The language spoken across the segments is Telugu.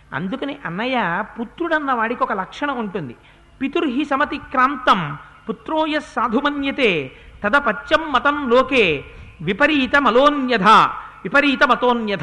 అందుకని అన్నయ్య పుత్రుడన్న వాడికి ఒక లక్షణం ఉంటుంది పితుర్హి సమతిక్రాంతం పుత్రోయ సాధుమన్యతే తదపత్యం మతం లోకే విపరీతమలోన్యథ విపరీతమతోన్యథ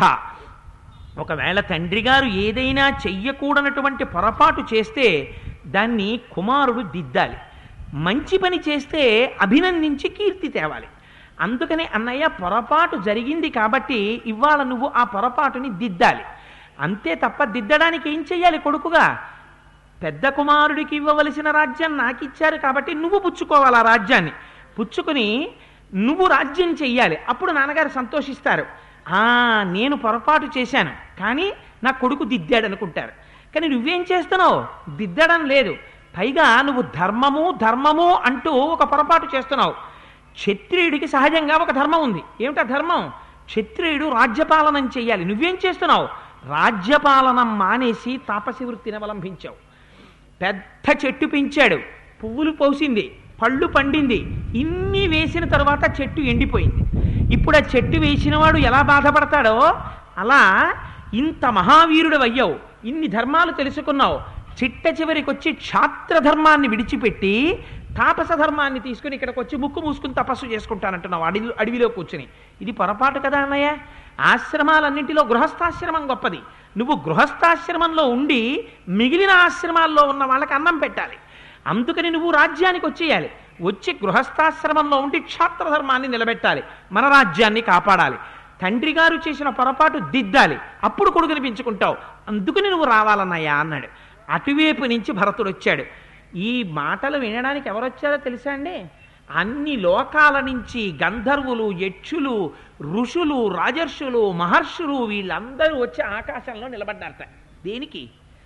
ఒకవేళ తండ్రి గారు ఏదైనా చెయ్యకూడనటువంటి పొరపాటు చేస్తే దాన్ని కుమారుడు దిద్దాలి మంచి పని చేస్తే అభినందించి కీర్తి తేవాలి అందుకని అన్నయ్య పొరపాటు జరిగింది కాబట్టి ఇవాళ నువ్వు ఆ పొరపాటుని దిద్దాలి అంతే తప్ప దిద్దడానికి ఏం చెయ్యాలి కొడుకుగా పెద్ద కుమారుడికి ఇవ్వవలసిన రాజ్యం నాకిచ్చారు కాబట్టి నువ్వు పుచ్చుకోవాలి ఆ రాజ్యాన్ని పుచ్చుకుని నువ్వు రాజ్యం చెయ్యాలి అప్పుడు నాన్నగారు సంతోషిస్తారు ఆ నేను పొరపాటు చేశాను కానీ నా కొడుకు దిద్దాడు అనుకుంటారు కానీ నువ్వేం చేస్తున్నావు దిద్దడం లేదు పైగా నువ్వు ధర్మము ధర్మము అంటూ ఒక పొరపాటు చేస్తున్నావు క్షత్రియుడికి సహజంగా ఒక ధర్మం ఉంది ఏమిటా ధర్మం క్షత్రియుడు రాజ్యపాలనం చెయ్యాలి నువ్వేం చేస్తున్నావు రాజ్యపాలనం మానేసి తాపసి వృత్తిని అవలంబించావు పెద్ద చెట్టు పెంచాడు పువ్వులు పోసింది పళ్ళు పండింది ఇన్ని వేసిన తరువాత చెట్టు ఎండిపోయింది ఇప్పుడు ఆ చెట్టు వేసినవాడు ఎలా బాధపడతాడో అలా ఇంత మహావీరుడు అయ్యావు ఇన్ని ధర్మాలు తెలుసుకున్నావు చిట్ట చివరికి వచ్చి క్షాత్ర ధర్మాన్ని విడిచిపెట్టి తాపస ధర్మాన్ని తీసుకుని ఇక్కడికి వచ్చి ముక్కు మూసుకుని తపస్సు చేసుకుంటానంటున్నావు అడవి అడవిలో కూర్చుని ఇది పొరపాటు కదా అన్నయ్య ఆశ్రమాలన్నింటిలో గృహస్థాశ్రమం గొప్పది నువ్వు గృహస్థాశ్రమంలో ఉండి మిగిలిన ఆశ్రమాల్లో ఉన్న వాళ్ళకి అన్నం పెట్టాలి అందుకని నువ్వు రాజ్యానికి వచ్చేయాలి వచ్చి గృహస్థాశ్రమంలో ఉండి క్షాత్ర ధర్మాన్ని నిలబెట్టాలి మన రాజ్యాన్ని కాపాడాలి తండ్రి గారు చేసిన పొరపాటు దిద్దాలి అప్పుడు కొడుకుని పెంచుకుంటావు అందుకని నువ్వు రావాలన్నయ్యా అన్నాడు అటువైపు నుంచి భరతుడు వచ్చాడు ఈ మాటలు వినడానికి ఎవరు వచ్చారో తెలుసా అండి అన్ని లోకాల నుంచి గంధర్వులు యక్షులు ఋషులు రాజర్షులు మహర్షులు వీళ్ళందరూ వచ్చి ఆకాశంలో నిలబడ్డారట దేనికి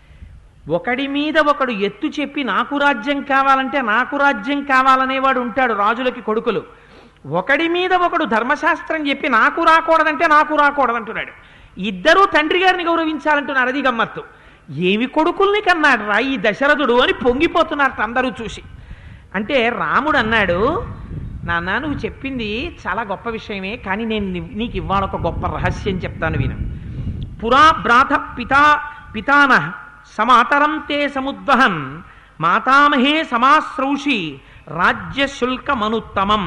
ఒకడి మీద ఒకడు ఎత్తు చెప్పి నాకు రాజ్యం కావాలంటే నాకు రాజ్యం కావాలనేవాడు ఉంటాడు రాజులకి కొడుకులు ఒకడి మీద ఒకడు ధర్మశాస్త్రం చెప్పి నాకు రాకూడదంటే నాకు రాకూడదంటున్నాడు ఇద్దరూ తండ్రి గారిని గౌరవించాలంటున్నారు అది గమ్మత్తు ఏమి కొడుకుల్ని కన్నాడు రా ఈ దశరథుడు అని పొంగిపోతున్నారు అందరూ చూసి అంటే రాముడు అన్నాడు నాన్న నువ్వు చెప్పింది చాలా గొప్ప విషయమే కానీ నేను నీ- నీకు ఇవాళ ఒక గొప్ప రహస్యం చెప్తాను విను పురా భ్రాత పితా పితాన సమాతరం తే సముద్వహన్ మాతామహే సమాశ్రౌషి రాజ్యశుల్కమనుత్తమం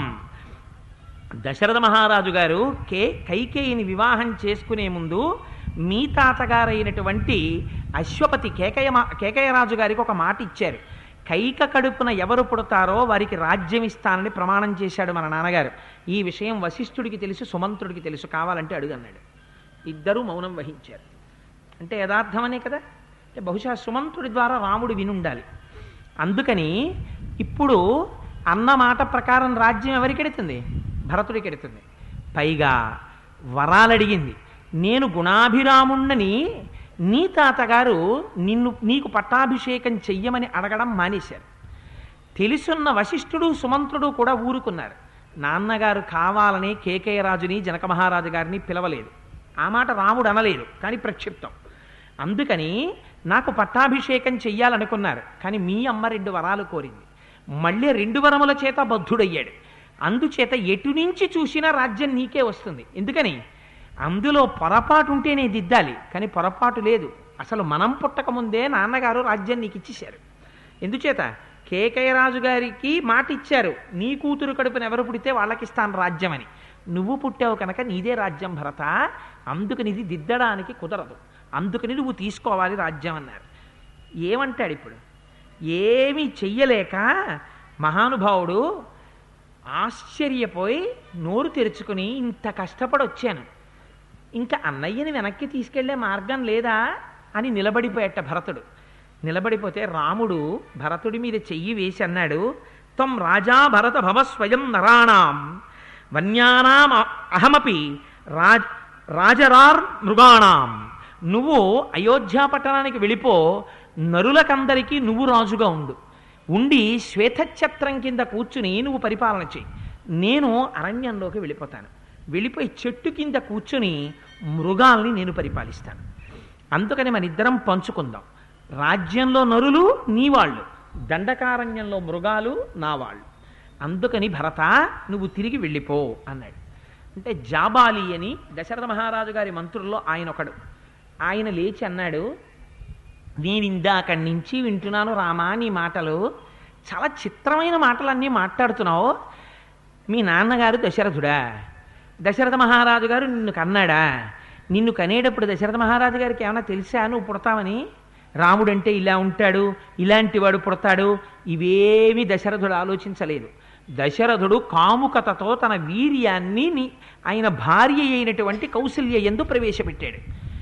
దశరథ మహారాజు గారు కే కైకేయిని వివాహం చేసుకునే ముందు మీ తాతగారైనటువంటి అశ్వపతి కేకయ కేకయరాజు గారికి ఒక మాట ఇచ్చారు కైక కడుపున ఎవరు పుడతారో వారికి రాజ్యం ఇస్తానని ప్రమాణం చేశాడు మన నాన్నగారు ఈ విషయం వశిష్ఠుడికి తెలుసు సుమంత్రుడికి తెలుసు కావాలంటే అడుగన్నాడు ఇద్దరూ మౌనం వహించారు అంటే యథార్థమనే కదా అంటే బహుశా సుమంతుడి ద్వారా రాముడు వినుండాలి అందుకని ఇప్పుడు అన్న మాట ప్రకారం రాజ్యం ఎవరికి ఎడుతుంది భరతుడికి ఎడుతుంది పైగా వరాలు అడిగింది నేను గుణాభిరాముణ్ణని నీ తాతగారు నిన్ను నీకు పట్టాభిషేకం చెయ్యమని అడగడం మానేశారు తెలుసున్న వశిష్ఠుడు సుమంత్రుడు కూడా ఊరుకున్నారు నాన్నగారు కావాలని కేకయ్య రాజుని జనక మహారాజు గారిని పిలవలేదు ఆ మాట రాముడు అనలేదు కానీ ప్రక్షిప్తం అందుకని నాకు పట్టాభిషేకం చెయ్యాలనుకున్నారు కానీ మీ అమ్మ రెండు వరాలు కోరింది మళ్ళీ రెండు వరముల చేత బద్ధుడయ్యాడు అందుచేత ఎటు నుంచి చూసినా రాజ్యం నీకే వస్తుంది ఎందుకని అందులో పొరపాటు ఉంటేనే దిద్దాలి కానీ పొరపాటు లేదు అసలు మనం పుట్టకముందే నాన్నగారు రాజ్యం నీకు ఇచ్చేశారు ఎందుచేత కేకయరాజు గారికి మాట ఇచ్చారు నీ కూతురు కడుపున ఎవరు పుడితే వాళ్ళకి ఇస్తాను రాజ్యం అని నువ్వు పుట్టావు కనుక నీదే రాజ్యం భరత అందుకని ఇది దిద్దడానికి కుదరదు అందుకని నువ్వు తీసుకోవాలి రాజ్యం అన్నారు ఏమంటాడు ఇప్పుడు ఏమీ చెయ్యలేక మహానుభావుడు ఆశ్చర్యపోయి నోరు తెరుచుకుని ఇంత కష్టపడి వచ్చాను ఇంకా అన్నయ్యని వెనక్కి తీసుకెళ్లే మార్గం లేదా అని నిలబడిపోయట భరతుడు నిలబడిపోతే రాముడు భరతుడి మీద చెయ్యి వేసి అన్నాడు త్వం రాజా భరత భవ స్వయం నరాణాం వన్యానాం అహమపి రాజ్ రాజరార్ మృగాణాం నువ్వు అయోధ్యా పట్టణానికి వెళ్ళిపో నరులకందరికీ నువ్వు రాజుగా ఉండు ఉండి శ్వేతఛత్రం కింద కూర్చుని నువ్వు పరిపాలన చెయ్యి నేను అరణ్యంలోకి వెళ్ళిపోతాను వెళ్ళిపోయి చెట్టు కింద కూర్చుని మృగాల్ని నేను పరిపాలిస్తాను అందుకని మన ఇద్దరం పంచుకుందాం రాజ్యంలో నరులు నీ వాళ్ళు దండకారణ్యంలో మృగాలు నా వాళ్ళు అందుకని భరత నువ్వు తిరిగి వెళ్ళిపో అన్నాడు అంటే జాబాలి అని దశరథ మహారాజు గారి మంత్రుల్లో ఆయన ఒకడు ఆయన లేచి అన్నాడు నేను ఇందాకడి నుంచి వింటున్నాను రామా నీ మాటలు చాలా చిత్రమైన మాటలన్నీ మాట్లాడుతున్నావు మీ నాన్నగారు దశరథుడా దశరథ మహారాజు గారు నిన్ను కన్నాడా నిన్ను కనేటప్పుడు దశరథ మహారాజు గారికి ఏమైనా తెలుసా నువ్వు పుడతావని రాముడంటే ఇలా ఉంటాడు ఇలాంటి వాడు పుడతాడు ఇవేమీ దశరథుడు ఆలోచించలేదు దశరథుడు కాముకతతో తన వీర్యాన్ని ని- ఆయన భార్య అయినటువంటి కౌసల్య ఎందు ప్రవేశపెట్టాడు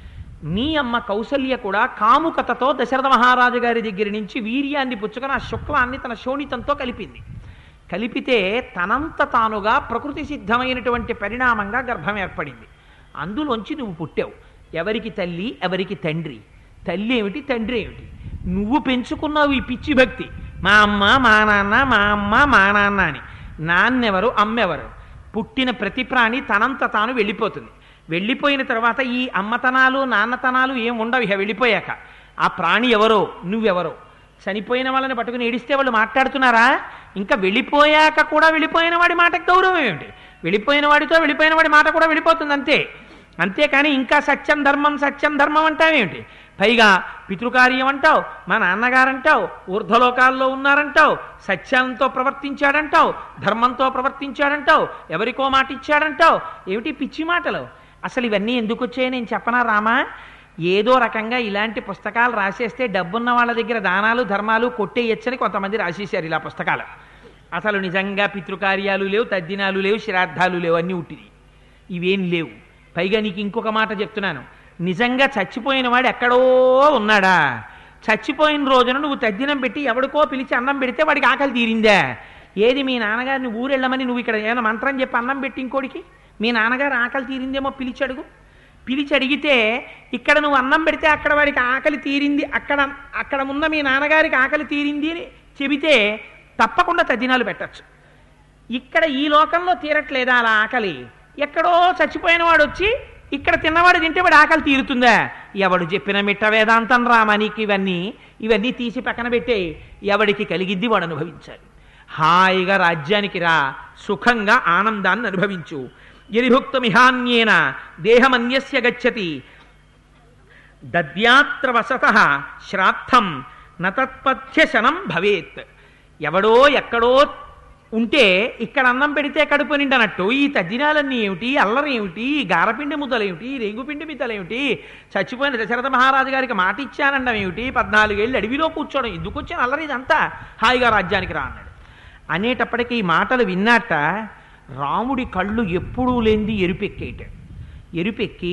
నీ అమ్మ కౌసల్య కూడా కాముకతతో దశరథ మహారాజు గారి దగ్గర నుంచి వీర్యాన్ని పుచ్చుకొని ఆ శుక్లాన్ని తన శోణితంతో కలిపింది కలిపితే తనంత తానుగా ప్రకృతి సిద్ధమైనటువంటి పరిణామంగా గర్భం ఏర్పడింది అందులోంచి నువ్వు పుట్టావు ఎవరికి తల్లి ఎవరికి తండ్రి తల్లి ఏమిటి తండ్రి ఏమిటి నువ్వు పెంచుకున్నావు ఈ పిచ్చి భక్తి మా అమ్మ మా నాన్న మా అమ్మ మా నాన్న అని నాన్నెవరు అమ్మెవరు పుట్టిన ప్రతి ప్రాణి తనంత తాను వెళ్ళిపోతుంది వెళ్ళిపోయిన తర్వాత ఈ అమ్మతనాలు నాన్నతనాలు ఏం ఉండవు ఇక వెళ్ళిపోయాక ఆ ప్రాణి ఎవరో నువ్వెవరో చనిపోయిన వాళ్ళని పట్టుకుని ఏడిస్తే వాళ్ళు మాట్లాడుతున్నారా ఇంకా వెళ్ళిపోయాక కూడా వెళ్ళిపోయిన వాడి మాటకు గౌరవం ఏమిటి వెళ్ళిపోయిన వాడితో వెళ్ళిపోయిన వాడి మాట కూడా వెళ్ళిపోతుంది అంతే అంతేకాని ఇంకా సత్యం ధర్మం సత్యం ధర్మం అంటావేమిటి పైగా పితృకార్యం అంటావు మా నాన్నగారంటావు ఊర్ధ్వలోకాల్లో ఉన్నారంటావు సత్యంతో ప్రవర్తించాడంటావు ధర్మంతో ప్రవర్తించాడంటావు ఎవరికో మాట ఇచ్చాడంటావు ఏమిటి పిచ్చి మాటలు అసలు ఇవన్నీ ఎందుకు వచ్చాయి నేను చెప్పనా రామా ఏదో రకంగా ఇలాంటి పుస్తకాలు రాసేస్తే డబ్బున్న వాళ్ళ దగ్గర దానాలు ధర్మాలు కొట్టేయచ్చని కొంతమంది రాసేశారు ఇలా పుస్తకాలు అసలు నిజంగా పితృకార్యాలు లేవు తద్దినాలు లేవు శ్రాద్ధాలు లేవు అన్నీ ఉట్టిది ఇవేం లేవు పైగా నీకు ఇంకొక మాట చెప్తున్నాను నిజంగా చచ్చిపోయిన వాడు ఎక్కడో ఉన్నాడా చచ్చిపోయిన రోజున నువ్వు తద్దినం పెట్టి ఎవడికో పిలిచి అన్నం పెడితే వాడికి ఆకలి తీరిందా ఏది మీ నాన్నగారిని ఊరెళ్ళమని నువ్వు ఇక్కడ ఏమైనా మంత్రం చెప్పి అన్నం పెట్టి ఇంకోడికి మీ నాన్నగారు ఆకలి తీరిందేమో పిలిచి అడుగు పిలిచి అడిగితే ఇక్కడ నువ్వు అన్నం పెడితే అక్కడ వాడికి ఆకలి తీరింది అక్కడ అక్కడ ఉన్న మీ నాన్నగారికి ఆకలి తీరింది అని చెబితే తప్పకుండా తద్దినాలు పెట్టచ్చు ఇక్కడ ఈ లోకంలో తీరట్లేదా అలా ఆకలి ఎక్కడో చచ్చిపోయిన వాడు వచ్చి ఇక్కడ తిన్నవాడు తింటే వాడు ఆకలి తీరుతుందా ఎవడు చెప్పిన మిట్ట వేదాంతం రామా నీకు ఇవన్నీ ఇవన్నీ తీసి పక్కన పెట్టే ఎవడికి కలిగిద్ది వాడు అనుభవించాలి హాయిగా రాజ్యానికి రా సుఖంగా ఆనందాన్ని అనుభవించు ఎరిభుక్తమిహాన్యేన దేహమన్యస్య గచ్చతి దద్యాత్ర వసత శ్రాద్ధం నతత్పథ్యశనం భవేత్ ఎవడో ఎక్కడో ఉంటే ఇక్కడ అన్నం పెడితే కడుపు నిండనట్టు ఈ తద్దినాలన్నీ ఏమిటి అల్లరి ఏమిటి ఈ గారపిండి ముద్దలేమిటి రేగుపిండి మిద్దలేమిటి చచ్చిపోయిన దశరథ మహారాజు గారికి మాట ఇచ్చానండం ఏమిటి పద్నాలుగేళ్ళు అడవిలో కూర్చోవడం ఎందుకు వచ్చిన అల్లరి ఇదంతా హాయిగా రాజ్యానికి రా అన్నాడు అనేటప్పటికీ ఈ మాటలు విన్నాట రాముడి కళ్ళు ఎప్పుడూ లేనిది ఎరుపెక్కేట ఎరుపెక్కి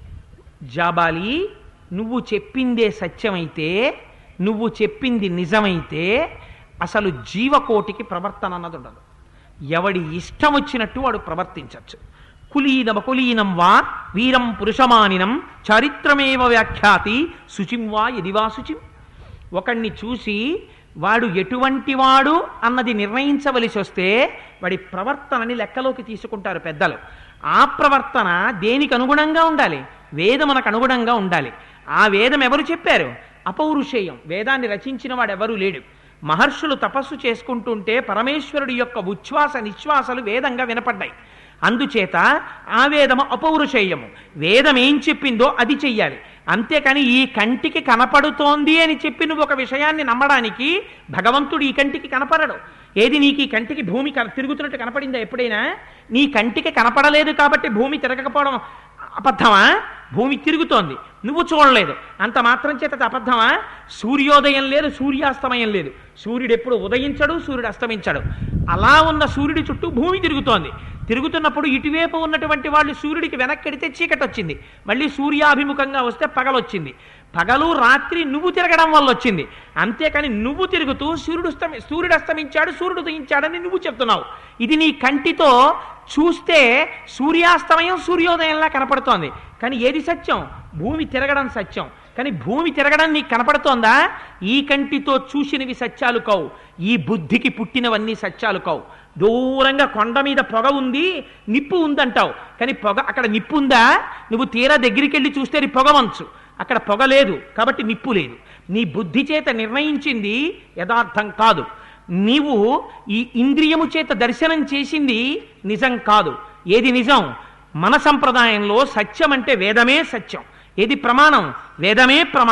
జాబాలి నువ్వు చెప్పిందే సత్యమైతే నువ్వు చెప్పింది నిజమైతే అసలు జీవకోటికి ప్రవర్తన అన్నది ఉండదు ఎవడి ఇష్టం వచ్చినట్టు వాడు ప్రవర్తించవచ్చు కులీనం కులీనం వా వీరం పురుషమానినం చారిత్రమేవ వ్యాఖ్యాతి శుచిం వా ఎదివా శుచిం ఒకణ్ణి చూసి వాడు ఎటువంటి వాడు అన్నది నిర్ణయించవలసి వస్తే వాడి ప్రవర్తనని లెక్కలోకి తీసుకుంటారు పెద్దలు ఆ ప్రవర్తన దేనికి అనుగుణంగా ఉండాలి వేదమునకు అనుగుణంగా ఉండాలి ఆ వేదం ఎవరు చెప్పారు అపౌరుషేయం వేదాన్ని రచించిన వాడు ఎవరూ లేడు మహర్షులు తపస్సు చేసుకుంటుంటే పరమేశ్వరుడి యొక్క ఉచ్ఛ్వాస నిశ్వాసలు వేదంగా వినపడ్డాయి అందుచేత ఆ వేదము అపౌరుషేయము వేదం ఏం చెప్పిందో అది చెయ్యాలి అంతేకాని ఈ కంటికి కనపడుతోంది అని చెప్పి నువ్వు ఒక విషయాన్ని నమ్మడానికి భగవంతుడు ఈ కంటికి కనపడడు ఏది నీకు ఈ కంటికి భూమి కన- తిరుగుతున్నట్టు కనపడిందా ఎప్పుడైనా నీ కంటికి కనపడలేదు కాబట్టి భూమి తిరగకపోవడం అబద్ధమా భూమి తిరుగుతోంది నువ్వు చూడలేదు అంత మాత్రం చేత అది అబద్ధమా సూర్యోదయం లేదు సూర్యాస్తమయం లేదు సూర్యుడు ఎప్పుడు ఉదయించడు సూర్యుడు అస్తమించడు అలా ఉన్న సూర్యుడి చుట్టూ భూమి తిరుగుతోంది తిరుగుతున్నప్పుడు ఇటువైపు ఉన్నటువంటి వాళ్ళు సూర్యుడికి వెనక్కెడితే చీకటి వచ్చింది మళ్ళీ సూర్యాభిముఖంగా వస్తే పగలొచ్చింది పగలు రాత్రి నువ్వు తిరగడం వల్ల వచ్చింది అంతేకాని నువ్వు తిరుగుతూ సూర్యుడు అస్తమి సూర్యుడు అస్తమించాడు సూర్యుడు ఉదయించాడని నువ్వు చెప్తున్నావు ఇది నీ కంటితో చూస్తే సూర్యాస్తమయం సూర్యోదయంలా కనపడుతోంది కానీ ఏది సత్యం భూమి తిరగడం సత్యం కానీ భూమి తిరగడం నీకు కనపడుతోందా ఈ కంటితో చూసినవి సత్యాలు కావు ఈ బుద్ధికి పుట్టినవన్నీ సత్యాలు కావు దూరంగా కొండ మీద పొగ ఉంది నిప్పు ఉందంటావు కానీ పొగ అక్కడ నిప్పు ఉందా నువ్వు తీరా దగ్గరికి వెళ్ళి చూస్తే అది పొగ మంచు అక్కడ పొగ లేదు కాబట్టి నిప్పు లేదు నీ బుద్ధి చేత నిర్ణయించింది యథార్థం కాదు నీవు ఈ ఇంద్రియము చేత దర్శనం చేసింది నిజం కాదు ఏది నిజం మన సంప్రదాయంలో సత్యం అంటే వేదమే సత్యం ఏది ప్రమాణం వేదమే ప్రమాణం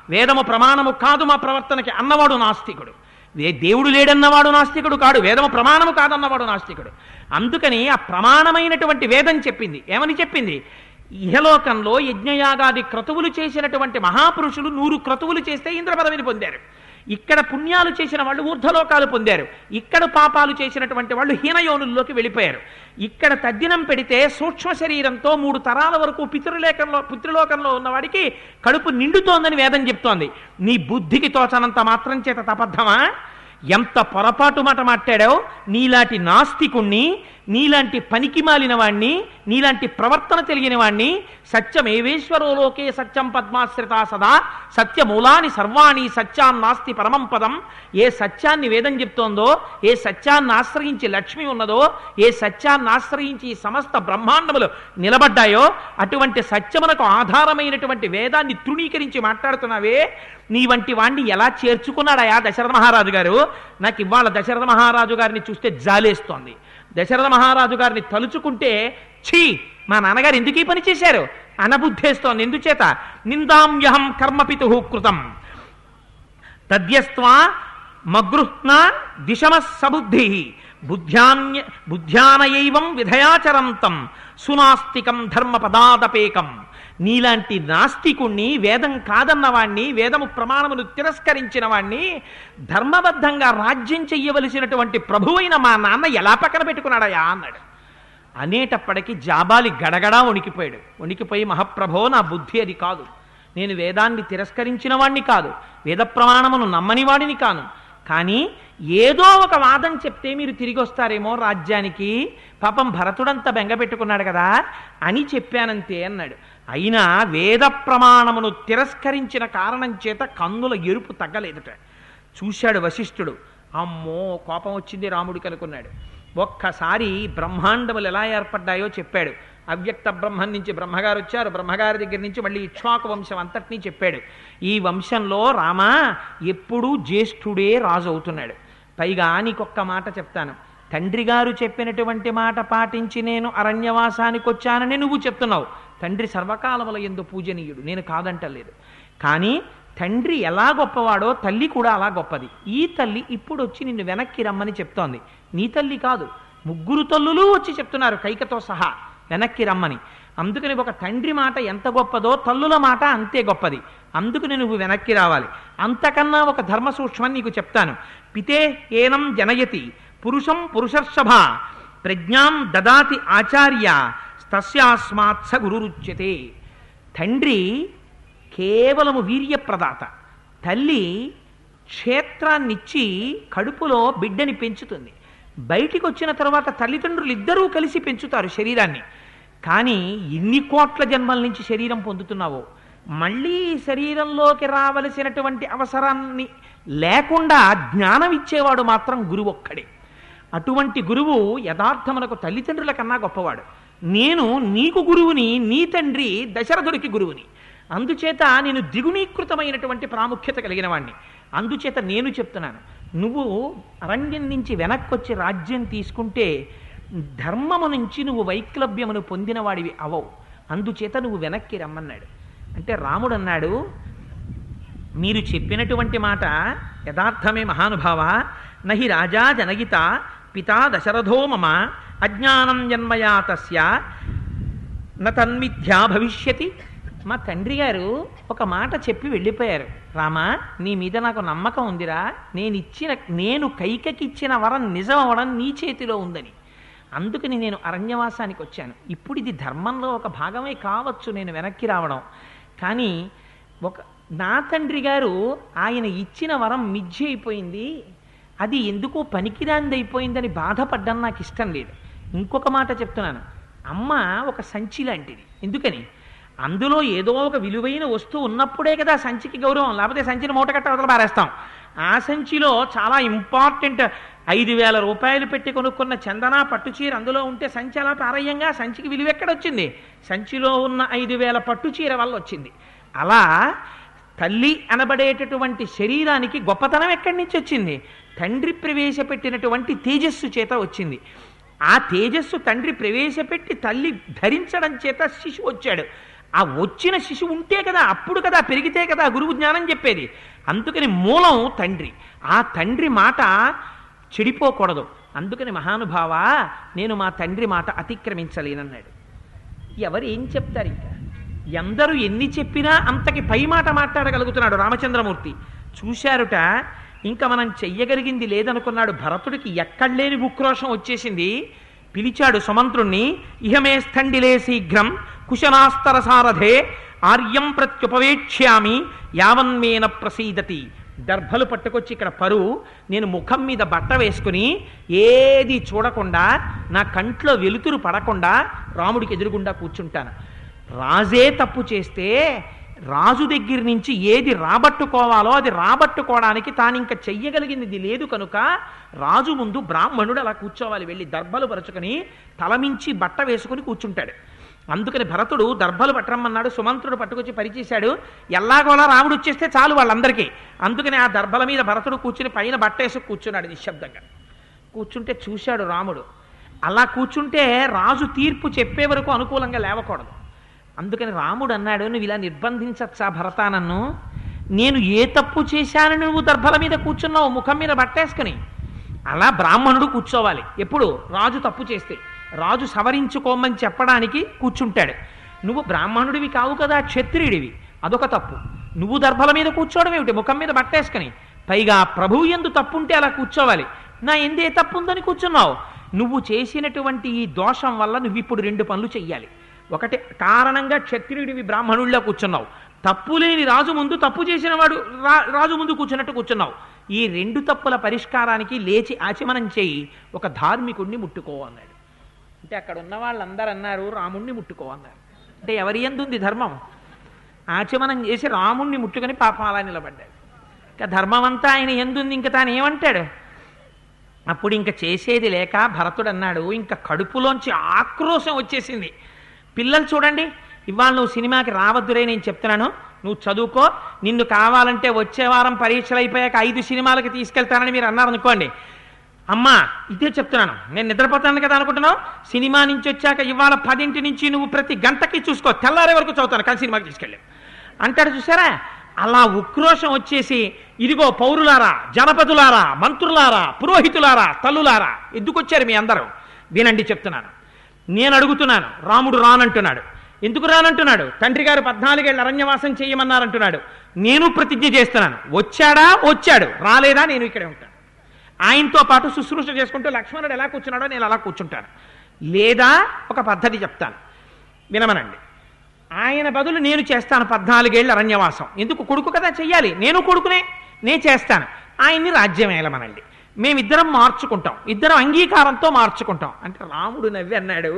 వేదము ప్రమాణము కాదు మా ప్రవర్తనకి అన్నవాడు నాస్తికుడు వే దేవుడు లేడన్నవాడు నాస్తికుడు కాడు వేదము ప్రమాణము కాదన్నవాడు నాస్తికుడు అందుకని ఆ ప్రమాణమైనటువంటి వేదం చెప్పింది ఏమని చెప్పింది ఇహలోకంలో యజ్ఞయాగాది క్రతువులు చేసినటువంటి మహాపురుషులు నూరు క్రతువులు చేస్తే ఇంద్ర పదవిని పొందారు ఇక్కడ పుణ్యాలు చేసిన వాళ్ళు ఊర్ధలోకాలు పొందారు ఇక్కడ పాపాలు చేసినటువంటి వాళ్ళు హీనయోనుల్లోకి వెళ్ళిపోయారు ఇక్కడ తద్దినం పెడితే సూక్ష్మ శరీరంతో మూడు తరాల వరకు పితృలేఖంలో పితృలోకంలో ఉన్నవాడికి కడుపు నిండుతోందని వేదం చెప్తోంది నీ బుద్ధికి తోచనంత మాత్రం చేత తపద్ధమా ఎంత పొరపాటు మాట మాట్లాడావు నీలాంటి నాస్తికుణ్ణి నీలాంటి పనికి మాలిన వాణ్ణి నీలాంటి ప్రవర్తన తెలియని వాణ్ణి సత్యమేవేశ్వరో లోకే సత్యం పద్మాశ్రిత సదా సత్యమూలాని సర్వాణి సత్యాన్నాస్తి పరమం పదం ఏ సత్యాన్ని వేదం చెప్తోందో ఏ సత్యాన్ని ఆశ్రయించి లక్ష్మి ఉన్నదో ఏ సత్యాన్ని ఆశ్రయించి ఈ సమస్త బ్రహ్మాండములు నిలబడ్డాయో అటువంటి సత్యమునకు ఆధారమైనటువంటి వేదాన్ని తృణీకరించి మాట్లాడుతున్నావే నీ వంటి వాణ్ణి ఎలా చేర్చుకున్నాడయా దశరథ మహారాజు గారు నాకు ఇవాళ దశరథ మహారాజు గారిని చూస్తే జాలేస్తోంది దశరథ మహారాజు గారిని తలుచుకుంటే ఛీ మా నాన్నగారు ఎందుకు ఈ పని చేశారు అనబుద్ధేస్తోంది ఎందుచేత నిందామ్యహం కర్మపితు కృతం తద్యస్త్వా మగృహ్న దిశమ సబుద్ధి బుద్ధ్యాన్య బుద్ధ్యానయైవం విధయాచరంతం సునాస్తికం ధర్మపదాదపేకం నీలాంటి నాస్తికుణ్ణి వేదం కాదన్నవాణ్ణి వేదము ప్రమాణమును తిరస్కరించిన వాణ్ణి ధర్మబద్ధంగా రాజ్యం చెయ్యవలసినటువంటి ప్రభువైన మా నాన్న ఎలా పక్కన పెట్టుకున్నాడయా అన్నాడు అనేటప్పటికీ జాబాలి గడగడా వణికిపోయాడు వణికిపోయి మహాప్రభో నా బుద్ధి అది కాదు నేను వేదాన్ని తిరస్కరించిన వాణ్ణి కాదు వేద ప్రమాణమును నమ్మని వాడిని కాను కానీ ఏదో ఒక వాదం చెప్తే మీరు తిరిగి వస్తారేమో రాజ్యానికి పాపం భరతుడంతా బెంగ పెట్టుకున్నాడు కదా అని చెప్పానంతే అన్నాడు అయినా వేద ప్రమాణమును తిరస్కరించిన కారణం చేత కన్నుల ఎరుపు తగ్గలేదుట చూశాడు వశిష్ఠుడు అమ్మో కోపం వచ్చింది రాముడికి అనుకున్నాడు ఒక్కసారి బ్రహ్మాండములు ఎలా ఏర్పడ్డాయో చెప్పాడు అవ్యక్త బ్రహ్మం నుంచి బ్రహ్మగారు వచ్చారు బ్రహ్మగారి దగ్గర నుంచి మళ్ళీ ఇక్ష్వాకు వంశం అంతటినీ చెప్పాడు ఈ వంశంలో రామ ఎప్పుడూ జ్యేష్ఠుడే రాజు అవుతున్నాడు పైగా నీకొక్క మాట చెప్తాను తండ్రి గారు చెప్పినటువంటి మాట పాటించి నేను అరణ్యవాసానికి వచ్చానని నువ్వు చెప్తున్నావు తండ్రి సర్వకాలముల ఎందు పూజనీయుడు నేను కాదంటలేదు కానీ తండ్రి ఎలా గొప్పవాడో తల్లి కూడా అలా గొప్పది ఈ తల్లి ఇప్పుడు వచ్చి నిన్ను వెనక్కి రమ్మని చెప్తోంది నీ తల్లి కాదు ముగ్గురు తల్లులు వచ్చి చెప్తున్నారు కైకతో సహా వెనక్కి రమ్మని అందుకని ఒక తండ్రి మాట ఎంత గొప్పదో తల్లుల మాట అంతే గొప్పది అందుకని నువ్వు వెనక్కి రావాలి అంతకన్నా ఒక ధర్మ సూక్ష్మం నీకు చెప్తాను పితే ఏనం జనయతి పురుషం పురుషర్షభ ప్రజ్ఞాం దదాతి ఆచార్య తస్యాస్మాత్ స గురురుచ్యతే తండ్రి కేవలము వీర్యప్రదాత తల్లి క్షేత్రాన్నిచ్చి కడుపులో బిడ్డని పెంచుతుంది బయటికి వచ్చిన తర్వాత తల్లిదండ్రులు ఇద్దరూ కలిసి పెంచుతారు శరీరాన్ని కానీ ఎన్ని కోట్ల జన్మల నుంచి శరీరం పొందుతున్నావో మళ్ళీ శరీరంలోకి రావలసినటువంటి అవసరాన్ని లేకుండా జ్ఞానం ఇచ్చేవాడు మాత్రం గురువు ఒక్కడే అటువంటి గురువు యథార్థమునకు తల్లిదండ్రుల కన్నా గొప్పవాడు నేను నీకు గురువుని నీ తండ్రి దశరథుడికి గురువుని అందుచేత నేను ద్విగుణీకృతమైనటువంటి ప్రాముఖ్యత కలిగిన వాణ్ణి అందుచేత నేను చెప్తున్నాను నువ్వు అరణ్యం నుంచి వెనక్కి వచ్చి రాజ్యం తీసుకుంటే ధర్మము నుంచి నువ్వు వైక్లభ్యమును పొందిన వాడివి అవవు అందుచేత నువ్వు వెనక్కి రమ్మన్నాడు అంటే రాముడు అన్నాడు మీరు చెప్పినటువంటి మాట యథార్థమే మహానుభావ నహి రాజా జనగిత పితా దశరథో మమ అజ్ఞానం జన్మయా తస్య నతన్మిథ్యా భవిష్యతి మా తండ్రి గారు ఒక మాట చెప్పి వెళ్ళిపోయారు రామా నీ మీద నాకు నమ్మకం ఉందిరా నేను ఇచ్చిన నేను కైకకిచ్చిన వరం నిజం అవడం నీ చేతిలో ఉందని అందుకని నేను అరణ్యవాసానికి వచ్చాను ఇప్పుడు ఇది ధర్మంలో ఒక భాగమే కావచ్చు నేను వెనక్కి రావడం కానీ ఒక నా తండ్రి గారు ఆయన ఇచ్చిన వరం మిథ్య అయిపోయింది అది ఎందుకో పనికిరాంది అయిపోయిందని బాధపడ్డం నాకు ఇష్టం లేదు ఇంకొక మాట చెప్తున్నాను అమ్మ ఒక సంచి లాంటిది ఎందుకని అందులో ఏదో ఒక విలువైన వస్తువు ఉన్నప్పుడే కదా సంచికి గౌరవం లేకపోతే సంచిని మూట కట్ట అవతల పారేస్తాం ఆ సంచిలో చాలా ఇంపార్టెంట్ ఐదు వేల రూపాయలు పెట్టి కొనుక్కున్న చందన పట్టు చీర అందులో ఉంటే సంచి అలా పారయ్యంగా సంచికి విలువ ఎక్కడొచ్చింది సంచిలో ఉన్న ఐదు వేల పట్టు చీర వల్ల వచ్చింది అలా తల్లి అనబడేటటువంటి శరీరానికి గొప్పతనం ఎక్కడి నుంచి వచ్చింది తండ్రి ప్రవేశపెట్టినటువంటి తేజస్సు చేత వచ్చింది ఆ తేజస్సు తండ్రి ప్రవేశపెట్టి తల్లి ధరించడం చేత శిశువు వచ్చాడు ఆ వచ్చిన శిశువు ఉంటే కదా అప్పుడు కదా పెరిగితే కదా గురువు జ్ఞానం చెప్పేది అందుకని మూలం తండ్రి ఆ తండ్రి మాట చెడిపోకూడదు అందుకని మహానుభావ నేను మా తండ్రి మాట అతిక్రమించలేనన్నాడు ఎవరు ఏం చెప్తారు ఇంకా ఎందరూ ఎన్ని చెప్పినా అంతకి పై మాట మాట్లాడగలుగుతున్నాడు రామచంద్రమూర్తి చూశారుట ఇంకా మనం చెయ్యగలిగింది లేదనుకున్నాడు భరతుడికి ఎక్కడలేని ఉక్రోషం వచ్చేసింది పిలిచాడు సుమంత్రుణ్ణి ఇహమే స్థండిలే శీఘ్రం కుశనాస్తర సారథే ఆర్యం ప్రత్యుపవేక్ష్యామి యావన్మేన ప్రసీదతి దర్భలు పట్టుకొచ్చి ఇక్కడ పరు నేను ముఖం మీద బట్ట వేసుకుని ఏది చూడకుండా నా కంట్లో వెలుతురు పడకుండా రాముడికి ఎదురుగుండా కూర్చుంటాను రాజే తప్పు చేస్తే రాజు దగ్గర నుంచి ఏది రాబట్టుకోవాలో అది రాబట్టుకోవడానికి తాను ఇంకా చెయ్యగలిగింది లేదు కనుక రాజు ముందు బ్రాహ్మణుడు అలా కూర్చోవాలి వెళ్ళి దర్భలు పరుచుకొని తలమించి బట్ట వేసుకుని కూర్చుంటాడు అందుకని భరతుడు దర్భలు పట్టరమ్మన్నాడు సుమంత్రుడు పట్టుకొచ్చి పరిచేశాడు ఎల్లాగోలా రాముడు వచ్చేస్తే చాలు వాళ్ళందరికీ అందుకని ఆ దర్భల మీద భరతుడు కూర్చుని పైన బట్ట వేసి కూర్చున్నాడు నిశ్శబ్దంగా కూర్చుంటే చూశాడు రాముడు అలా కూర్చుంటే రాజు తీర్పు చెప్పే వరకు అనుకూలంగా లేవకూడదు అందుకని రాముడు అన్నాడు నువ్వు ఇలా నిర్బంధించచ్చా భరతా నన్ను నేను ఏ తప్పు చేశానని నువ్వు దర్భల మీద కూర్చున్నావు ముఖం మీద బట్టేసుకుని అలా బ్రాహ్మణుడు కూర్చోవాలి ఎప్పుడు రాజు తప్పు చేస్తే రాజు సవరించుకోమని చెప్పడానికి కూర్చుంటాడు నువ్వు బ్రాహ్మణుడివి కావు కదా క్షత్రియుడివి అదొక తప్పు నువ్వు దర్భల మీద కూర్చోవడం ఏమిటి ముఖం మీద బట్టేసుకుని పైగా ప్రభువు ఎందు తప్పుంటే అలా కూర్చోవాలి నా ఎందే తప్పు ఉందని కూర్చున్నావు నువ్వు చేసినటువంటి ఈ దోషం వల్ల నువ్వు ఇప్పుడు రెండు పనులు చెయ్యాలి ఒకటి కారణంగా క్షత్రియుడివి బ్రాహ్మణుల్లో కూర్చున్నావు తప్పు లేని రాజు ముందు తప్పు చేసిన వాడు రా- రాజు ముందు కూర్చున్నట్టు కూర్చున్నావు ఈ రెండు తప్పుల పరిష్కారానికి లేచి ఆచమనం చేయి ఒక ధార్మికుణ్ణి ముట్టుకో అన్నాడు అంటే అక్కడ ఉన్న వాళ్ళందరూ అన్నారు రాముణ్ణి ముట్టుకో అన్నారు అంటే ఎవరి ఎందుంది ధర్మం ఆచమనం చేసి రాముణ్ణి ముట్టుకొని పాపాలా నిలబడ్డాడు ఇంకా ధర్మం అంతా ఆయన ఎందుంది ఇంకా తాను ఏమంటాడు అప్పుడు ఇంకా చేసేది లేక భరతుడు అన్నాడు ఇంకా కడుపులోంచి ఆక్రోశం వచ్చేసింది పిల్లలు చూడండి ఇవాళ నువ్వు సినిమాకి రావద్దురే నేను చెప్తున్నాను నువ్వు చదువుకో నిన్ను కావాలంటే వచ్చే వారం పరీక్షలు అయిపోయాక ఐదు సినిమాలకి తీసుకెళ్తానని మీరు అన్నారనుకోండి అమ్మా ఇదే చెప్తున్నాను నేను నిద్రపోతాను కదా అనుకుంటున్నావు సినిమా నుంచి వచ్చాక ఇవాళ పదింటి నుంచి నువ్వు ప్రతి గంటకి చూసుకో తెల్లారే వరకు చదువుతాను కానీ సినిమాకి తీసుకెళ్ళావు అంటాడు చూసారా అలా ఉక్రోషం వచ్చేసి ఇదిగో పౌరులారా జనపదులారా మంత్రులారా పురోహితులారా తల్లులారా ఎందుకు వచ్చారు మీ అందరూ వినండి చెప్తున్నాను నేను అడుగుతున్నాను రాముడు రానంటున్నాడు ఎందుకు రానంటున్నాడు తండ్రి గారు పద్నాలుగేళ్ళు అరణ్యవాసం చేయమన్నారంటున్నాడు నేను ప్రతిజ్ఞ చేస్తున్నాను వచ్చాడా వచ్చాడు రాలేదా నేను ఇక్కడే ఉంటాను ఆయనతో పాటు శుశ్రూష చేసుకుంటూ లక్ష్మణుడు ఎలా కూర్చున్నాడో నేను అలా కూర్చుంటాను లేదా ఒక పద్ధతి చెప్తాను వినమనండి ఆయన బదులు నేను చేస్తాను పద్నాలుగేళ్ళు అరణ్యవాసం ఎందుకు కొడుకు కదా చెయ్యాలి నేను కొడుకునే నేను చేస్తాను ఆయన్ని రాజ్యం ఏలమనండి మేమిద్దరం మార్చుకుంటాం ఇద్దరం అంగీకారంతో మార్చుకుంటాం అంటే రాముడు నవ్వి అన్నాడు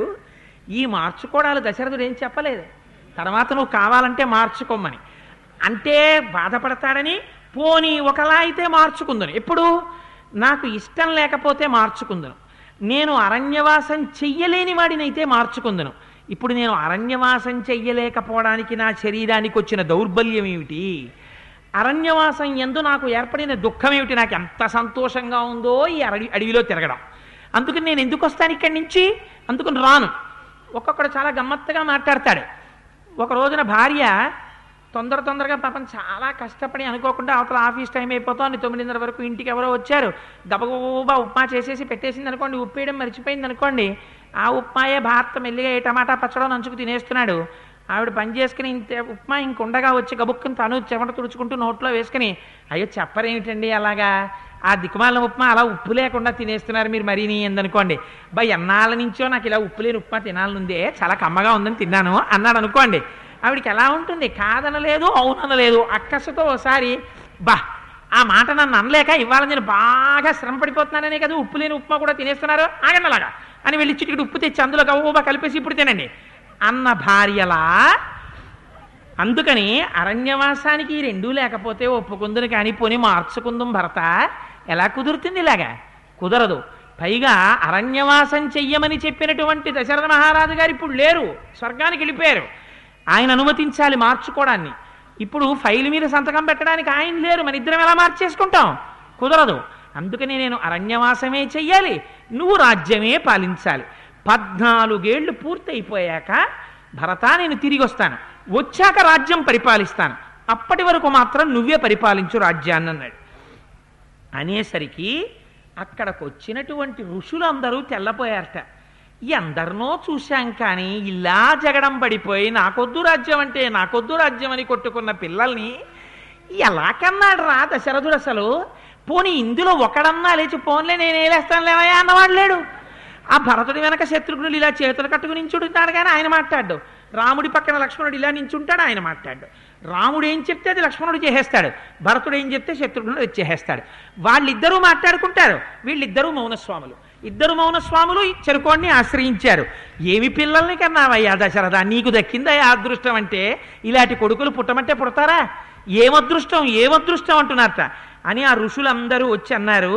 ఈ మార్చుకోవడాలు దశరథుడు ఏం చెప్పలేదు తర్వాత నువ్వు కావాలంటే మార్చుకోమని అంటే బాధపడతాడని పోనీ ఒకలా అయితే మార్చుకుందును ఎప్పుడు నాకు ఇష్టం లేకపోతే మార్చుకుందును నేను అరణ్యవాసం చెయ్యలేని వాడినైతే మార్చుకుందును ఇప్పుడు నేను అరణ్యవాసం చెయ్యలేకపోవడానికి నా శరీరానికి వచ్చిన దౌర్బల్యం ఏమిటి అరణ్యవాసం ఎందు నాకు ఏర్పడిన దుఃఖం ఏమిటి నాకు ఎంత సంతోషంగా ఉందో ఈ అడవి అడవిలో తిరగడం అందుకని నేను ఎందుకు వస్తాను ఇక్కడి నుంచి అందుకని రాను ఒక్కొక్కడు చాలా గమ్మత్తుగా మాట్లాడతాడు ఒక రోజున భార్య తొందర తొందరగా పాపం చాలా కష్టపడి అనుకోకుండా అవతల ఆఫీస్ టైం అయిపోతుంది తొమ్మిదిన్నర వరకు ఇంటికి ఎవరో వచ్చారు గబగబా ఉప్మా చేసేసి పెట్టేసింది అనుకోండి ఉప్పేయడం మర్చిపోయింది అనుకోండి ఆ ఉప్మాయే భారత మెల్లిగా ఏ టమాటా పచ్చడం నంచుకు తినేస్తున్నాడు ఆవిడ పని చేసుకుని ఇంత ఉప్మా ఇంకొండగా వచ్చి గబుక్కుని తను చెమట తుడుచుకుంటూ నోట్లో వేసుకుని అయ్యో చెప్పరేమిటండి అలాగా ఆ దిక్కుమాలిన ఉప్మా అలా ఉప్పు లేకుండా తినేస్తున్నారు మీరు మరీని ఎందనుకోండి బా ఎన్నాళ్ళ నుంచో నాకు ఇలా ఉప్పు లేని ఉప్మా తినాలనుందే చాలా కమ్మగా ఉందని తిన్నాను అన్నాడు అనుకోండి ఆవిడకి ఎలా ఉంటుంది కాదనలేదు అవుననలేదు అక్కసతో ఒకసారి బా ఆ మాట నన్ను అనలేక ఇవాళ నేను బాగా శ్రమ పడిపోతున్నాననే కదా ఉప్పు లేని ఉప్మా కూడా తినేస్తున్నారు ఆగండి అలాగా అని వెళ్ళి చిటికి ఉప్పు తెచ్చి అందులో గవ్వబా కలిపేసి ఇప్పుడు తినండి అన్న భార్యలా అందుకని అరణ్యవాసానికి ఈ రెండూ లేకపోతే ఒప్పుకుందును కానీ పోని మార్చుకుందాం భర్త ఎలా కుదురుతుంది ఇలాగా కుదరదు పైగా అరణ్యవాసం చెయ్యమని చెప్పినటువంటి దశరథ మహారాజు గారు ఇప్పుడు లేరు స్వర్గానికి వెళ్ళిపోయారు ఆయన అనుమతించాలి మార్చుకోవడాన్ని ఇప్పుడు ఫైల్ మీద సంతకం పెట్టడానికి ఆయన లేరు మన ఇద్దరం ఎలా మార్చేసుకుంటాం కుదరదు అందుకని నేను అరణ్యవాసమే చెయ్యాలి నువ్వు రాజ్యమే పాలించాలి పద్నాలుగేళ్లు పూర్తయిపోయాక భరత నేను తిరిగి వస్తాను వచ్చాక రాజ్యం పరిపాలిస్తాను అప్పటి వరకు మాత్రం నువ్వే పరిపాలించు రాజ్యాన్ని అన్నాడు అనేసరికి అక్కడికి వచ్చినటువంటి ఋషులందరూ తెల్లపోయారట ఎందరినో చూశాం కానీ ఇలా జగడం పడిపోయి నాకొద్దు రాజ్యం అంటే నాకొద్దు రాజ్యం అని కొట్టుకున్న పిల్లల్ని ఎలా కన్నాడు రా దశరథుడు అసలు పోనీ ఇందులో ఒకడన్నా లేచి పోన్లే నేను ఏలేస్తాను లేవయా అన్నవాడు లేడు ఆ భరతుడి వెనక శత్రుఘ్నుడు ఇలా చేతులు కట్టుకుని నించుంటాడు కానీ ఆయన మాట్లాడు రాముడి పక్కన లక్ష్మణుడు ఇలా నించుంటాడు ఆయన మాట్లాడు రాముడు ఏం చెప్తే అది లక్ష్మణుడు చేసేస్తాడు భరతుడు ఏం చెప్తే శత్రుఘ్నుడు వచ్చేసేస్తాడు వాళ్ళిద్దరూ మాట్లాడుకుంటారు వీళ్ళిద్దరూ మౌనస్వాములు ఇద్దరు మౌనస్వాములు ఈ చెరుకోడిని ఆశ్రయించారు ఏమి పిల్లల్ని కన్నావయ్యా దశరథ నీకు దక్కిందయ్యా అదృష్టం అంటే ఇలాంటి కొడుకులు పుట్టమంటే పుడతారా ఏమదృష్టం ఏమదృష్టం అంటున్నారట అని ఆ ఋషులందరూ వచ్చి అన్నారు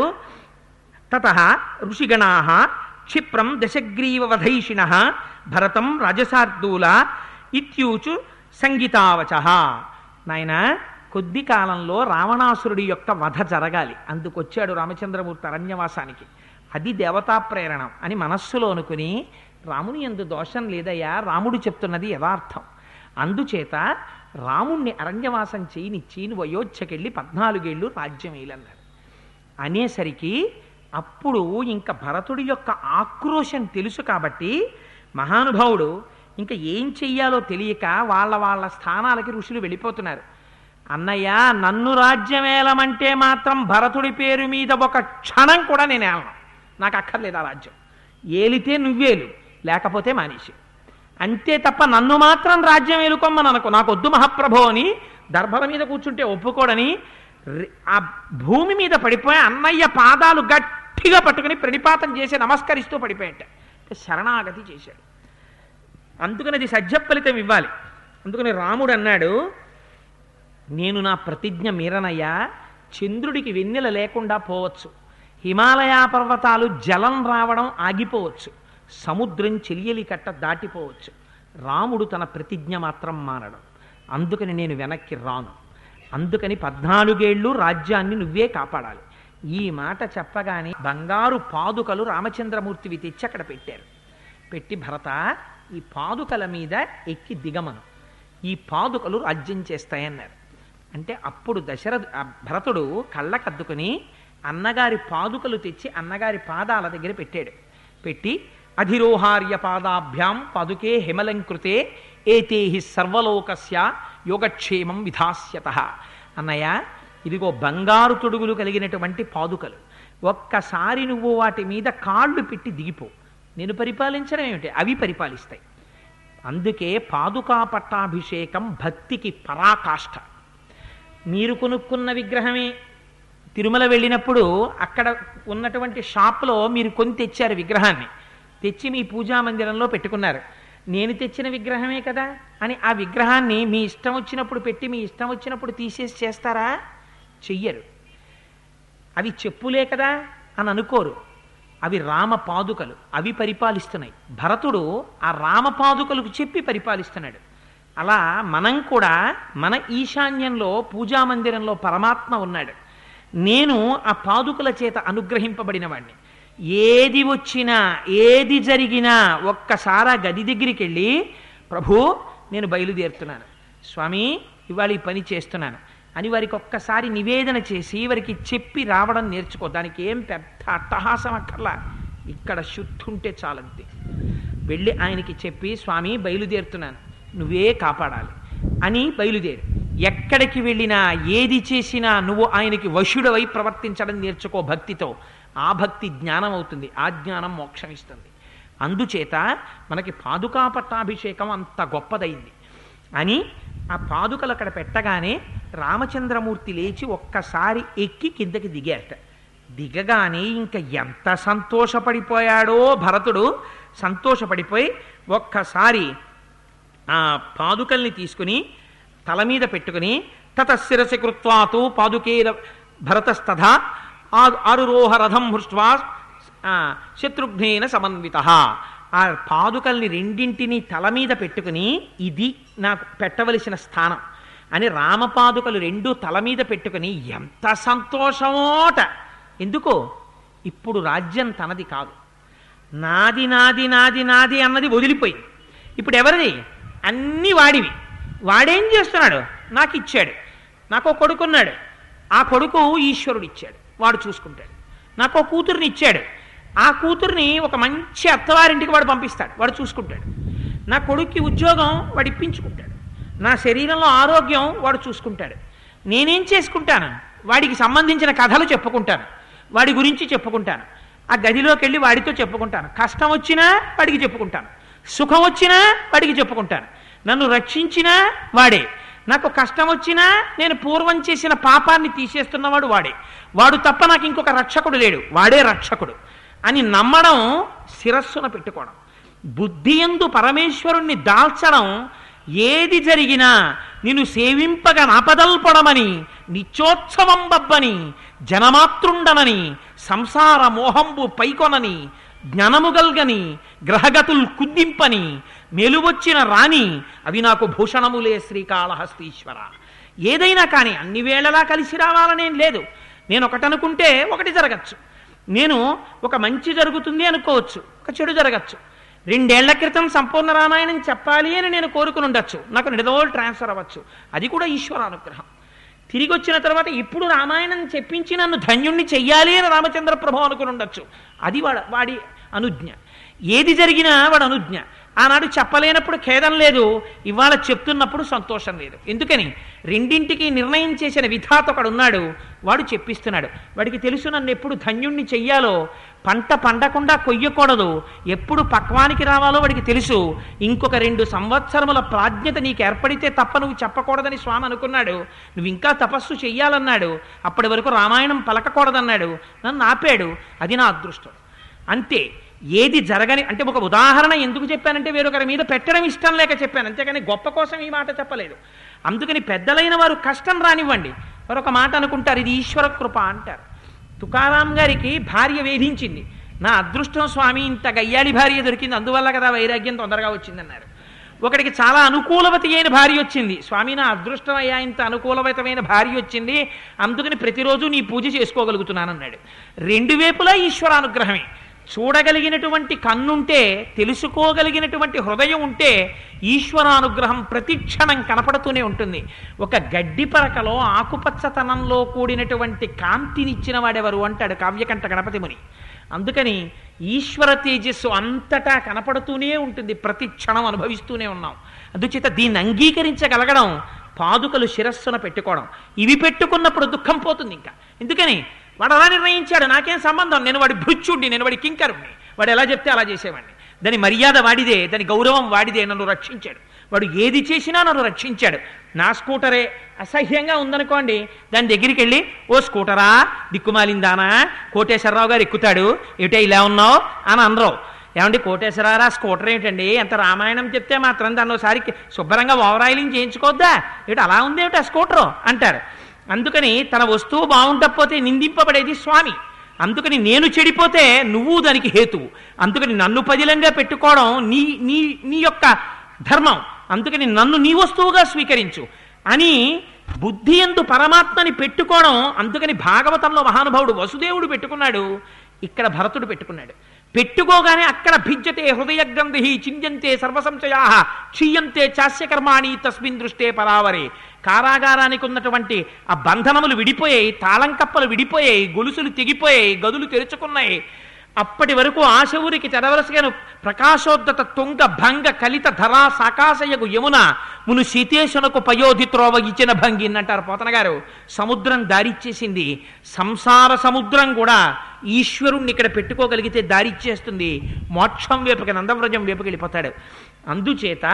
తత ఋషిగణా క్షిప్రం దశగ్రీవవధైషిణ భరతం రాజసార్దూల ఇత్యూచు సంగీతావచ నాయన కొద్ది కాలంలో రావణాసురుడి యొక్క వధ జరగాలి అందుకొచ్చాడు రామచంద్రమూర్తి అరణ్యవాసానికి అది దేవతా ప్రేరణం అని మనస్సులో అనుకుని రాముని ఎందు దోషం లేదయ్యా రాముడు చెప్తున్నది యథార్థం అందుచేత రాముణ్ణి అరణ్యవాసం చేయనిచ్చి నువ్వు అయోధ్యకెళ్ళి పద్నాలుగేళ్ళు రాజ్యం వేయలన్నాడు అనేసరికి అప్పుడు ఇంకా భరతుడి యొక్క ఆక్రోశం తెలుసు కాబట్టి మహానుభావుడు ఇంకా ఏం చెయ్యాలో తెలియక వాళ్ళ వాళ్ళ స్థానాలకి ఋషులు వెళ్ళిపోతున్నారు అన్నయ్య నన్ను రాజ్యం ఏలమంటే మాత్రం భరతుడి పేరు మీద ఒక క్షణం కూడా నేను ఏలను నాకు అక్కర్లేదు ఆ రాజ్యం ఏలితే నువ్వేలు లేకపోతే మానేసి అంతే తప్ప నన్ను మాత్రం రాజ్యం ఏలుకోమని అనుకో నాకు వద్దు మహాప్రభో అని దర్భల మీద కూర్చుంటే ఒప్పుకోడని రి- ఆ భూమి మీద పడిపోయి అన్నయ్య పాదాలు గట్టిగా పట్టుకుని ప్రణిపాతం చేసి నమస్కరిస్తూ పడిపోయాట అంటే శరణాగతి చేశాడు అందుకని అది సజ్జ ఫలితం ఇవ్వాలి అందుకని రాముడు అన్నాడు నేను నా ప్రతిజ్ఞ మీరనయ్యా చంద్రుడికి వెన్నెల లేకుండా పోవచ్చు హిమాలయ పర్వతాలు జలం రావడం ఆగిపోవచ్చు సముద్రం చెలియలి కట్ట దాటిపోవచ్చు రాముడు తన ప్రతిజ్ఞ మాత్రం మారడం అందుకని నేను వెనక్కి రాను అందుకని పద్నాలుగేళ్ళు రాజ్యాన్ని నువ్వే కాపాడాలి ఈ మాట చెప్పగానే బంగారు పాదుకలు రామచంద్రమూర్తివి తెచ్చి అక్కడ పెట్టారు పెట్టి భరత ఈ పాదుకల మీద ఎక్కి దిగమను ఈ పాదుకలు రాజ్యం చేస్తాయన్నారు అంటే అప్పుడు దశరథ ఆ భరతుడు కళ్ళకద్దుకుని అన్నగారి పాదుకలు తెచ్చి అన్నగారి పాదాల దగ్గర పెట్టాడు పెట్టి అధిరోహార్య పాదాభ్యాం పాదుకే హిమలంకృతే ఏతే హి సర్వలోకస్య యోగక్షేమం విధాస్యత అన్నయ్య ఇదిగో బంగారు తొడుగులు కలిగినటువంటి పాదుకలు ఒక్కసారి నువ్వు వాటి మీద కాళ్ళు పెట్టి దిగిపో నేను పరిపాలించడం ఏమిటి అవి పరిపాలిస్తాయి అందుకే పాదుకా పట్టాభిషేకం భక్తికి పరాకాష్ఠ మీరు కొనుక్కున్న విగ్రహమే తిరుమల వెళ్ళినప్పుడు అక్కడ ఉన్నటువంటి షాప్లో మీరు కొని తెచ్చారు విగ్రహాన్ని తెచ్చి మీ పూజా మందిరంలో పెట్టుకున్నారు నేను తెచ్చిన విగ్రహమే కదా అని ఆ విగ్రహాన్ని మీ ఇష్టం వచ్చినప్పుడు పెట్టి మీ ఇష్టం వచ్చినప్పుడు తీసేసి చేస్తారా చెయ్యరు అవి చెప్పులే కదా అని అనుకోరు అవి రామ పాదుకలు అవి పరిపాలిస్తున్నాయి భరతుడు ఆ రామ పాదుకలకు చెప్పి పరిపాలిస్తున్నాడు అలా మనం కూడా మన ఈశాన్యంలో పూజా మందిరంలో పరమాత్మ ఉన్నాడు నేను ఆ పాదుకల చేత అనుగ్రహింపబడిన వాడిని ఏది వచ్చినా ఏది జరిగినా ఒక్కసారి ఆ గది దగ్గరికి వెళ్ళి ప్రభు నేను బయలుదేరుతున్నాను స్వామి ఇవాళ ఈ పని చేస్తున్నాను అని వారికి ఒక్కసారి నివేదన చేసి వారికి చెప్పి రావడం నేర్చుకో దానికి ఏం పెద్ద అట్టహాసం అక్కర్లా ఇక్కడ శుద్ధి ఉంటే చాలంతే వెళ్ళి ఆయనకి చెప్పి స్వామి బయలుదేరుతున్నాను నువ్వే కాపాడాలి అని బయలుదేరు ఎక్కడికి వెళ్ళినా ఏది చేసినా నువ్వు ఆయనకి వశుడవై ప్రవర్తించడం నేర్చుకో భక్తితో ఆ భక్తి జ్ఞానం అవుతుంది ఆ జ్ఞానం మోక్షం ఇస్తుంది అందుచేత మనకి పాదుకా పట్టాభిషేకం అంత గొప్పదైంది అని ఆ పాదుకలు అక్కడ పెట్టగానే రామచంద్రమూర్తి లేచి ఒక్కసారి ఎక్కి కిందకి దిగారట దిగగానే ఇంకా ఎంత సంతోషపడిపోయాడో భరతుడు సంతోషపడిపోయి ఒక్కసారి ఆ పాదుకల్ని తీసుకుని తల మీద పెట్టుకుని తతశిరసి కృత్వాతు పాదుకే భరతస్తథ ఆరురోహ రథం హృష్వా ఆ, శత్రుఘ్నేన సమన్విత ఆ పాదుకల్ని రెండింటినీ తల మీద పెట్టుకుని ఇది నాకు పెట్టవలసిన స్థానం అని రామపాదుకలు రెండు తల మీద పెట్టుకుని ఎంత సంతోషమోట ఎందుకు ఇప్పుడు రాజ్యం తనది కాదు నాది నాది నాది నాది అన్నది వదిలిపోయింది ఇప్పుడు ఎవరిది అన్ని వాడివి వాడేం చేస్తున్నాడు నాకు ఇచ్చాడు నాకు ఒక కొడుకున్నాడు ఆ కొడుకు ఈశ్వరుడు ఇచ్చాడు వాడు చూసుకుంటాడు నాకు ఒక కూతుర్ని ఇచ్చాడు ఆ కూతుర్ని ఒక మంచి అత్తవారింటికి వాడు పంపిస్తాడు వాడు చూసుకుంటాడు నా కొడుక్కి ఉద్యోగం వాడు ఇప్పించుకుంటాడు నా శరీరంలో ఆరోగ్యం వాడు చూసుకుంటాడు నేనేం చేసుకుంటాను వాడికి సంబంధించిన కథలు చెప్పుకుంటాను వాడి గురించి చెప్పుకుంటాను ఆ గదిలోకి వెళ్ళి వాడితో చెప్పుకుంటాను కష్టం వచ్చినా వాడికి చెప్పుకుంటాను సుఖం వచ్చినా వాడికి చెప్పుకుంటాను నన్ను రక్షించినా వాడే నాకు కష్టం వచ్చినా నేను పూర్వం చేసిన పాపాన్ని తీసేస్తున్నవాడు వాడే వాడు తప్ప నాకు ఇంకొక రక్షకుడు లేడు వాడే రక్షకుడు అని నమ్మడం శిరస్సున పెట్టుకోవడం బుద్ధి ఎందు పరమేశ్వరుణ్ణి దాల్చడం ఏది జరిగినా నిన్ను సేవింపగా నాపదల్పడమని నిత్యోత్సవం బబ్బని జనమాతృండనని సంసార మోహంబు పైకొనని జ్ఞానముగల్గని గ్రహగతుల్ కుద్దింపని మెలువొచ్చిన రాణి అవి నాకు భూషణములే శ్రీకాళహస్తీశ్వర ఏదైనా కానీ అన్ని వేళలా కలిసి రావాలనేం లేదు నేను ఒకటి అనుకుంటే ఒకటి జరగచ్చు నేను ఒక మంచి జరుగుతుంది అనుకోవచ్చు ఒక చెడు జరగచ్చు రెండేళ్ల క్రితం సంపూర్ణ రామాయణం చెప్పాలి అని నేను కోరుకుని ఉండొచ్చు నాకు నిడదోలు ట్రాన్స్ఫర్ అవ్వచ్చు అది కూడా ఈశ్వర అనుగ్రహం తిరిగి వచ్చిన తర్వాత ఇప్పుడు రామాయణం చెప్పించి నన్ను ధన్యుణ్ణి చెయ్యాలి అని రామచంద్ర ప్రభు అనుకుని ఉండొచ్చు అది వాడ వాడి అనుజ్ఞ ఏది జరిగినా వాడు అనుజ్ఞ ఆనాడు చెప్పలేనప్పుడు ఖేదం లేదు ఇవాళ చెప్తున్నప్పుడు సంతోషం లేదు ఎందుకని రెండింటికి నిర్ణయం చేసిన విధాత ఒకడు ఉన్నాడు వాడు చెప్పిస్తున్నాడు వాడికి తెలుసు నన్ను ఎప్పుడు ధన్యుణ్ణి చెయ్యాలో పంట పండకుండా కొయ్యకూడదు ఎప్పుడు పక్వానికి రావాలో వాడికి తెలుసు ఇంకొక రెండు సంవత్సరముల ప్రాజ్ఞత నీకు ఏర్పడితే తప్ప నువ్వు చెప్పకూడదని స్వామి అనుకున్నాడు నువ్వు ఇంకా తపస్సు చెయ్యాలన్నాడు అప్పటి వరకు రామాయణం పలకకూడదన్నాడు నన్ను ఆపాడు అది నా అదృష్టం అంతే ఏది జరగని అంటే ఒక ఉదాహరణ ఎందుకు చెప్పానంటే వేరొకరి మీద పెట్టడం ఇష్టం లేక చెప్పాను అంతేకాని గొప్ప కోసం ఈ మాట చెప్పలేదు అందుకని పెద్దలైన వారు కష్టం రానివ్వండి వారు ఒక మాట అనుకుంటారు ఇది ఈశ్వర కృప అంటారు తుకారాం గారికి భార్య వేధించింది నా అదృష్టం స్వామి ఇంత గయ్యాడి భార్య దొరికింది అందువల్ల కదా వైరాగ్యం తొందరగా వచ్చిందన్నారు ఒకడికి చాలా అనుకూలవతి అయిన భార్య వచ్చింది స్వామి నా అదృష్టం అయ్యా ఇంత అనుకూలవతమైన భార్య వచ్చింది అందుకని ప్రతిరోజు నీ పూజ చేసుకోగలుగుతున్నానన్నాడు రెండు వేపులా ఈశ్వరానుగ్రహమే చూడగలిగినటువంటి కన్నుంటే తెలుసుకోగలిగినటువంటి హృదయం ఉంటే ఈశ్వరానుగ్రహం ప్రతిక్షణం కనపడుతూనే ఉంటుంది ఒక గడ్డి పరకలో ఆకుపచ్చతనంలో కూడినటువంటి కాంతినిచ్చిన వాడెవరు అంటాడు కావ్యకంఠ గణపతి ముని అందుకని ఈశ్వర తేజస్సు అంతటా కనపడుతూనే ఉంటుంది ప్రతి క్షణం అనుభవిస్తూనే ఉన్నాం అందుచేత దీన్ని అంగీకరించగలగడం పాదుకలు శిరస్సున పెట్టుకోవడం ఇవి పెట్టుకున్నప్పుడు దుఃఖం పోతుంది ఇంకా ఎందుకని వాడు అలా నిర్ణయించాడు నాకేం సంబంధం నేను వాడి భృత్యుడిని నేను వాడి కింకరుణ్ణి వాడు ఎలా చెప్తే అలా చేసేవాడిని దాని మర్యాద వాడిదే దాని గౌరవం వాడిదే నన్ను రక్షించాడు వాడు ఏది చేసినా నన్ను రక్షించాడు నా స్కూటరే అసహ్యంగా ఉందనుకోండి దాని దగ్గరికి వెళ్ళి ఓ స్కూటరా దిక్కుమాలిందానా కోటేశ్వరరావు గారు ఎక్కుతాడు ఏమిటో ఇలా ఉన్నావు అని అనరు ఏమండి కోటేశ్వరరా స్కూటర్ ఏంటండి ఎంత రామాయణం చెప్తే మాత్రం దాన్ని ఒకసారి శుభ్రంగా ఓవరాయిలింగ్ చేయించుకోవద్దా ఏమిటి అలా ఉంది ఏమిటి ఆ స్కూటరు అంటారు అందుకని తన వస్తువు బాగుండకపోతే నిందింపబడేది స్వామి అందుకని నేను చెడిపోతే నువ్వు దానికి హేతువు అందుకని నన్ను పదిలంగా పెట్టుకోవడం నీ నీ నీ యొక్క ధర్మం అందుకని నన్ను నీ వస్తువుగా స్వీకరించు అని బుద్ధి ఎందు పరమాత్మని పెట్టుకోవడం అందుకని భాగవతంలో మహానుభావుడు వసుదేవుడు పెట్టుకున్నాడు ఇక్కడ భరతుడు పెట్టుకున్నాడు పెట్టుకోగానే అక్కడ భిజ్యతే హృదయ గ్రంథి చింద్యంతే సర్వసంశయా క్షీయంతే చాస్యకర్మాణి తస్మిన్ దృష్టే పరావరే కారాగారానికి ఉన్నటువంటి ఆ బంధనములు విడిపోయాయి తాళం కప్పలు విడిపోయాయి గొలుసులు తెగిపోయాయి గదులు తెరుచుకున్నాయి అప్పటి వరకు ఆశవురికి తెరవలసిగాను ప్రకాశోద్దత తుంగ భంగ కలిత ధరా సాకాశయకు యమున మును సీతేశునకు పయోధి త్రోవ ఇచ్చిన భంగి అంటారు పోతన గారు సముద్రం దారిచ్చేసింది సంసార సముద్రం కూడా ఈశ్వరుణ్ణి ఇక్కడ పెట్టుకోగలిగితే దారిచ్చేస్తుంది మోక్షం వైపుకి నందవ్రజం వైపుకి వెళ్ళిపోతాడు అందుచేత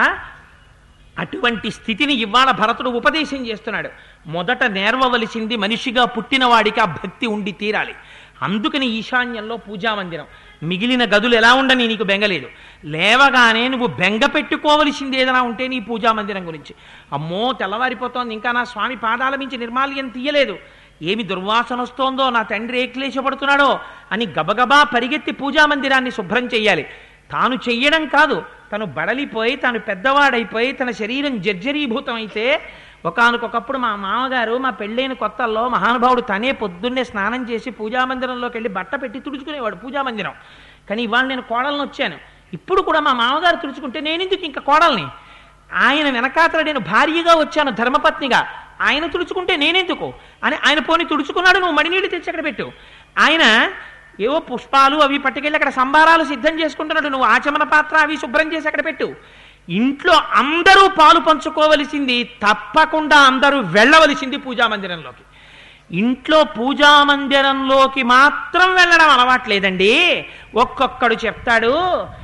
అటువంటి స్థితిని ఇవాళ భరతుడు ఉపదేశం చేస్తున్నాడు మొదట నేర్వవలసింది మనిషిగా పుట్టినవాడికి ఆ భక్తి ఉండి తీరాలి అందుకని ఈశాన్యంలో పూజామందిరం మిగిలిన గదులు ఎలా ఉండని నీకు బెంగలేదు లేవగానే నువ్వు బెంగ పెట్టుకోవలసింది ఏదైనా ఉంటే నీ పూజామందిరం గురించి అమ్మో తెల్లవారిపోతోంది ఇంకా నా స్వామి పాదాల మించి నిర్మాల్యం తీయలేదు ఏమి దుర్వాసన వస్తోందో నా తండ్రి ఏ క్లేశపడుతున్నాడో అని గబగబా పరిగెత్తి పూజామందిరాన్ని శుభ్రం చెయ్యాలి తాను చెయ్యడం కాదు తను బడలిపోయి తాను పెద్దవాడైపోయి తన శరీరం జర్జరీభూతం అయితే ఒకనకొకప్పుడు మా మామగారు మా పెళ్ళైన కొత్తల్లో మహానుభావుడు తనే పొద్దున్నే స్నానం చేసి పూజామందిరంలోకి వెళ్ళి బట్ట పెట్టి తుడుచుకునేవాడు పూజామందిరం కానీ ఇవాళ నేను కోడలను వచ్చాను ఇప్పుడు కూడా మా మామగారు తుడుచుకుంటే నేను ఎందుకు ఇంకా కోడల్ని ఆయన వెనకాతల నేను భార్యగా వచ్చాను ధర్మపత్నిగా ఆయన తుడుచుకుంటే నేనెందుకు అని ఆయన పోని తుడుచుకున్నాడు నువ్వు మడినీళ్ళు తెచ్చి అక్కడ పెట్టు ఆయన ఏవో పుష్పాలు అవి పట్టుకెళ్ళి అక్కడ సంబారాలు సిద్ధం చేసుకుంటున్నాడు నువ్వు ఆచమన పాత్ర అవి శుభ్రం చేసి అక్కడ పెట్టు ఇంట్లో అందరూ పాలు పంచుకోవలసింది తప్పకుండా అందరూ వెళ్ళవలసింది పూజా మందిరంలోకి ఇంట్లో పూజా మందిరంలోకి మాత్రం వెళ్ళడం అలవాట్లేదండి ఒక్కొక్కడు చెప్తాడు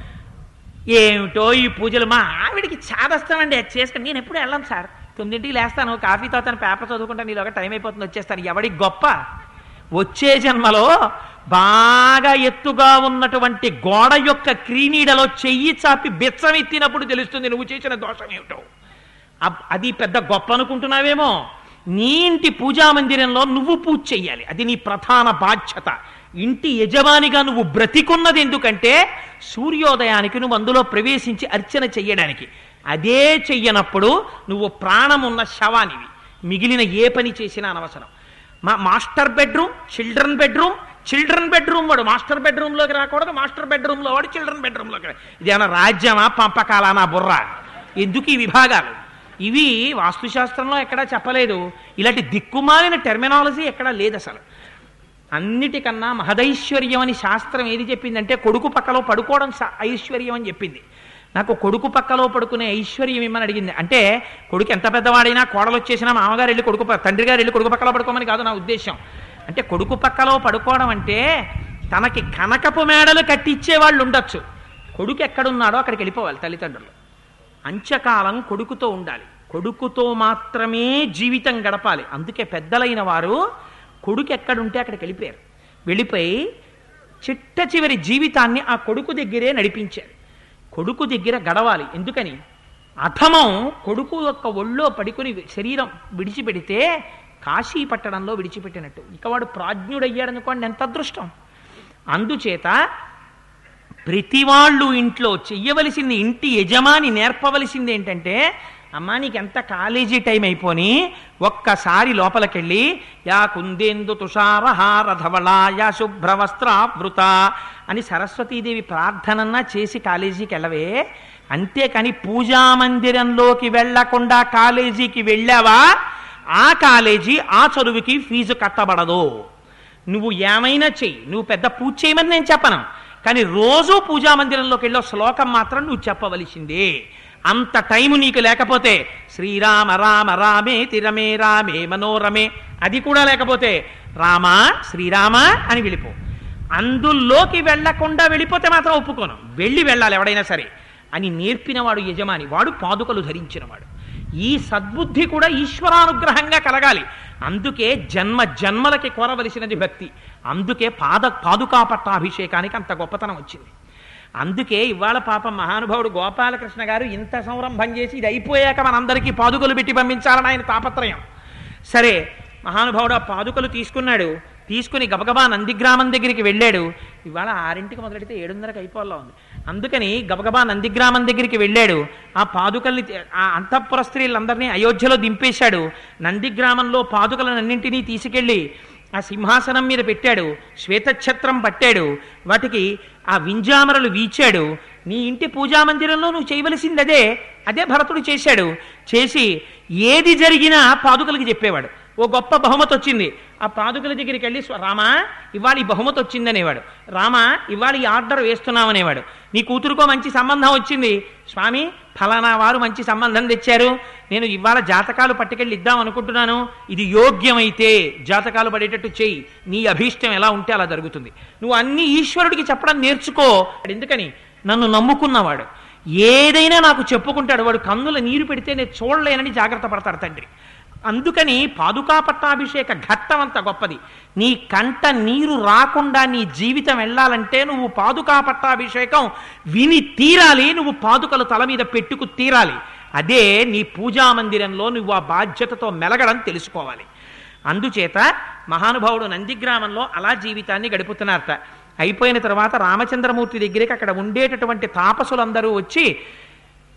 ఏమిటో ఈ పూజలు మా ఆవిడికి చాదస్తామండి అది చేసుకుని నేను ఎప్పుడు వెళ్ళను సార్ తొమ్మిదింటికి లేస్తాను కాఫీ తాగుతాను పేపర్ చదువుకుంటాను నీలోగా టైం అయిపోతుంది వచ్చేస్తాను ఎవడి గొప్ప వచ్చే జన్మలో బాగా ఎత్తుగా ఉన్నటువంటి గోడ యొక్క క్రీనీడలో చెయ్యి చాపి బెచ్చమెత్తినప్పుడు తెలుస్తుంది నువ్వు చేసిన దోషం ఏమిటో అబ్- అది పెద్ద గొప్ప అనుకుంటున్నావేమో నీ ఇంటి పూజా మందిరంలో నువ్వు పూజ చెయ్యాలి అది నీ ప్రధాన బాధ్యత ఇంటి యజమానిగా నువ్వు బ్రతికున్నది ఎందుకంటే సూర్యోదయానికి నువ్వు అందులో ప్రవేశించి అర్చన చెయ్యడానికి అదే చెయ్యనప్పుడు నువ్వు ప్రాణమున్న శవానివి మిగిలిన ఏ పని చేసినా అనవసరం మా master bedroom children bedroom children bedroom వాడు మాస్టర్ బెడ్రూమ్లోకి రాకూడదు మాస్టర్ బెడ్రూమ్లో వాడు చిల్డ్రన్ బెడ్రూమ్లోకి రా ఇదేమన్నా రాజ్యమా పంపకాలా నా బుర్ర ఎందుకు ఈ విభాగాలు ఇవి వాస్తుశాస్త్రంలో ఎక్కడా చెప్పలేదు ఇలాంటి దిక్కుమాలిన టెర్మినాలజీ ఎక్కడా లేదు అసలు అన్నిటికన్నా మహదైశ్వర్యం అని శాస్త్రం ఏది చెప్పిందంటే కొడుకు పక్కలో పడుకోవడం స- ఐశ్వర్యం అని చెప్పింది నాకు కొడుకు పక్కలో పడుకునే ఐశ్వర్యం ఇమ్మని అడిగింది అంటే కొడుకు ఎంత పెద్దవాడైనా కోడలు వచ్చేసినా మామగారు వెళ్ళి కొడుకు ప- తండ్రి గారు వెళ్ళి కొడుకు పక్కలో పడుకోమని కాదు నా ఉద్దేశం అంటే కొడుకు పక్కలో పడుకోవడం అంటే తనకి కనకపు మేడలు కట్టించే వాళ్ళు ఉండొచ్చు కొడుకు ఎక్కడున్నాడో అక్కడికి వెళ్ళిపోవాలి తల్లిదండ్రులు అంత్యకాలం కొడుకుతో ఉండాలి కొడుకుతో మాత్రమే జీవితం గడపాలి అందుకే పెద్దలైన వారు కొడుకు ఎక్కడుంటే అక్కడికి వెళ్ళిపోయారు వెళ్ళిపోయి చిట్ట చివరి జీవితాన్ని ఆ కొడుకు దగ్గరే నడిపించారు కొడుకు దగ్గర గడవాలి ఎందుకని అథమం కొడుకు యొక్క ఒళ్ళో పడుకుని శరీరం విడిచిపెడితే కాశీ పట్టడంలో విడిచిపెట్టినట్టు ఇక వాడు ప్రాజ్ఞుడయ్యాడనుకోండి ఎంత అదృష్టం అందుచేత ప్రతి వాళ్ళు ఇంట్లో చెయ్యవలసింది ఇంటి యజమాని నేర్పవలసింది ఏంటంటే అమ్మా నీకు ఎంత కాలేజీ టైం అయిపోని ఒక్కసారి లోపలికెళ్ళి యా కుందేందు తుషారహార ధవళ యా శుభ్రవస్త్రావృత అని సరస్వతీదేవి ప్రార్థనన్నా చేసి కాలేజీకి వెళ్ళవే అంతేకాని పూజా మందిరంలోకి వెళ్లకుండా కాలేజీకి వెళ్ళావా ఆ కాలేజీ ఆ చదువుకి ఫీజు కట్టబడదు నువ్వు ఏమైనా చెయ్యి నువ్వు పెద్ద పూజ చేయమని నేను చెప్పను కానీ రోజు పూజా మందిరంలోకి వెళ్ళో శ్లోకం మాత్రం నువ్వు చెప్పవలసిందే అంత టైము నీకు లేకపోతే శ్రీరామ రామ రామే తిరమే రామే మనోరమే అది కూడా లేకపోతే రామా శ్రీరామ అని వెళ్ళిపో అందులోకి వెళ్లకుండా వెళ్ళిపోతే మాత్రం ఒప్పుకోను వెళ్ళి వెళ్ళాలి ఎవడైనా సరే అని నేర్పినవాడు యజమాని వాడు పాదుకలు ధరించినవాడు ఈ సద్బుద్ధి కూడా ఈశ్వరానుగ్రహంగా కలగాలి అందుకే జన్మ జన్మలకి కోరవలసినది భక్తి అందుకే పాద పాదుకా పట్టాభిషేకానికి అంత గొప్పతనం వచ్చింది అందుకే ఇవాళ పాపం మహానుభావుడు గోపాలకృష్ణ గారు ఇంత సంరంభం చేసి ఇది అయిపోయాక మనందరికీ పాదుకలు పెట్టి పంపించాలని ఆయన తాపత్రయం సరే మహానుభావుడు ఆ పాదుకలు తీసుకున్నాడు తీసుకుని గబగబా నందిగ్రామం దగ్గరికి వెళ్ళాడు ఇవాళ ఆరింటికి మొదలెడితే ఏడున్నరకు అయిపోవాలా ఉంది అందుకని గబగబా నందిగ్రామం దగ్గరికి వెళ్ళాడు ఆ పాదుకల్ని తీ- ఆ అంతఃపుర స్త్రీలందరినీ అయోధ్యలో దింపేశాడు నందిగ్రామంలో పాదుకలనన్నింటినీ తీసుకెళ్ళి ఆ సింహాసనం మీద పెట్టాడు శ్వేతఛత్రం పట్టాడు వాటికి ఆ వింజామరలు వీచాడు నీ ఇంటి పూజా మందిరంలో నువ్వు చేయవలసింది అదే అదే భరతుడు చేశాడు చేసి ఏది జరిగినా పాదుకలకి చెప్పేవాడు ఓ గొప్ప బహుమతి వచ్చింది ఆ పాదుకల దగ్గరికి వెళ్ళి "స్వ- రామా ఇవాళ ఈ బహుమతి వచ్చిందనేవాడు రామా ఇవాళ ఈ ఆర్డర్ వేస్తున్నామనేవాడు నీ కూతురుకో మంచి సంబంధం వచ్చింది స్వామి ఫలానా వారు మంచి సంబంధం తెచ్చారు నేను ఇవాళ జాతకాలు పట్టుకెళ్ళి ఇద్దాం అనుకుంటున్నాను ఇది యోగ్యమైతే జాతకాలు పడేటట్టు చెయ్యి నీ అభీష్టం ఎలా ఉంటే అలా జరుగుతుంది నువ్వు అన్ని ఈశ్వరుడికి చెప్పడం నేర్చుకో ఎందుకని నన్ను నమ్ముకున్నవాడు ఏదైనా నాకు చెప్పుకుంటాడు వాడు కన్నుల నీరు పెడితే నేను చూడలేనని జాగ్రత్త పడతాడు తండ్రి అందుకని పాదుకా పట్టాభిషేక ఘట్టం అంత గొప్పది నీ కంట నీరు రాకుండా నీ జీవితం వెళ్ళాలంటే నువ్వు పాదుకా పట్టాభిషేకం విని తీరాలి నువ్వు పాదుకలు తల మీద పెట్టుకు తీరాలి అదే నీ పూజా మందిరంలో నువ్వు ఆ బాధ్యతతో మెలగడం తెలుసుకోవాలి అందుచేత మహానుభావుడు నందిగ్రామంలో అలా జీవితాన్ని గడుపుతున్నారట అయిపోయిన తర్వాత రామచంద్రమూర్తి దగ్గరికి అక్కడ ఉండేటటువంటి తాపసులందరూ వచ్చి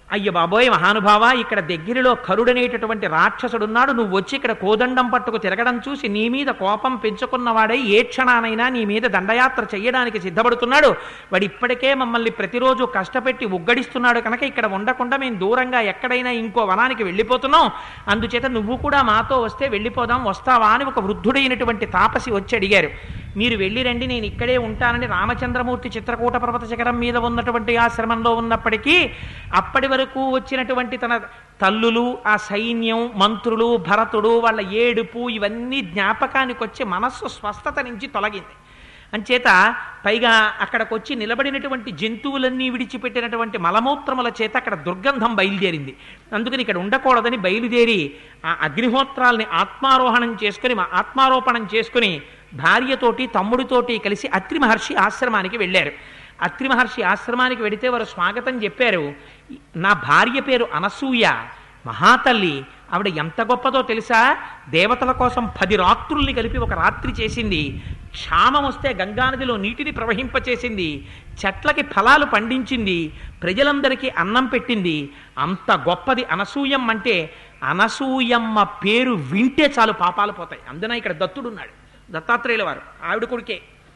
అయ్య బాబోయ్ మహానుభావ ఇక్కడ దగ్గరలో కరుడనేటటువంటి రాక్షసుడున్నాడు నువ్వు వచ్చి ఇక్కడ కోదండం పట్టుకు తిరగడం చూసి నీ మీద కోపం పెంచుకున్నవాడై ఏ క్షణానైనా నీ మీద దండయాత్ర చెయ్యడానికి సిద్ధపడుతున్నాడు వాడు ఇప్పటికే మమ్మల్ని ప్రతిరోజు కష్టపెట్టి ఉగ్గడిస్తున్నాడు కనుక ఇక్కడ ఉండకుండా మేము దూరంగా ఎక్కడైనా ఇంకో వనానికి వెళ్ళిపోతున్నాం అందుచేత నువ్వు కూడా మాతో వస్తే వెళ్ళిపోదాం వస్తావా అని ఒక వృద్ధుడైనటువంటి తాపసి వచ్చి అడిగారు మీరు వెళ్ళి రండి నేను ఇక్కడే ఉంటానని రామచంద్రమూర్తి చిత్రకూట పర్వత శిఖరం మీద ఉన్నటువంటి ఆశ్రమంలో ఉన్నప్పటికీ అప్పటి వరకు వచ్చినటువంటి తన తల్లులు ఆ సైన్యం మంత్రులు భరతుడు వాళ్ళ ఏడుపు ఇవన్నీ జ్ఞాపకానికి వచ్చి మనస్సు స్వస్థత నుంచి తొలగింది అంచేత పైగా అక్కడికి వచ్చి నిలబడినటువంటి జంతువులన్నీ విడిచిపెట్టినటువంటి మలమూత్రముల చేత అక్కడ దుర్గంధం బయలుదేరింది అందుకని ఇక్కడ ఉండకూడదని బయలుదేరి ఆ అగ్నిహోత్రాల్ని ఆత్మారోహణం చేసుకుని మా ఆత్మారోపణం చేసుకుని భార్యతోటి తమ్ముడితోటి కలిసి అత్రి మహర్షి ఆశ్రమానికి వెళ్ళారు అత్రి మహర్షి ఆశ్రమానికి వెడితే వారు స్వాగతం చెప్పారు నా భార్య పేరు అనసూయ మహాతల్లి ఆవిడ ఎంత గొప్పదో తెలుసా దేవతల కోసం పది రాత్రుల్ని కలిపి ఒక రాత్రి చేసింది క్షామం వస్తే గంగానదిలో నీటిని ప్రవహింపచేసింది చెట్లకి ఫలాలు పండించింది ప్రజలందరికీ అన్నం పెట్టింది అంత గొప్పది అనసూయం అంటే అనసూయమ్మ పేరు వింటే చాలు పాపాలు పోతాయి అందున ఇక్కడ దత్తుడున్నాడు దత్తాత్రేయుల వారు ఆవిడ కొడుకే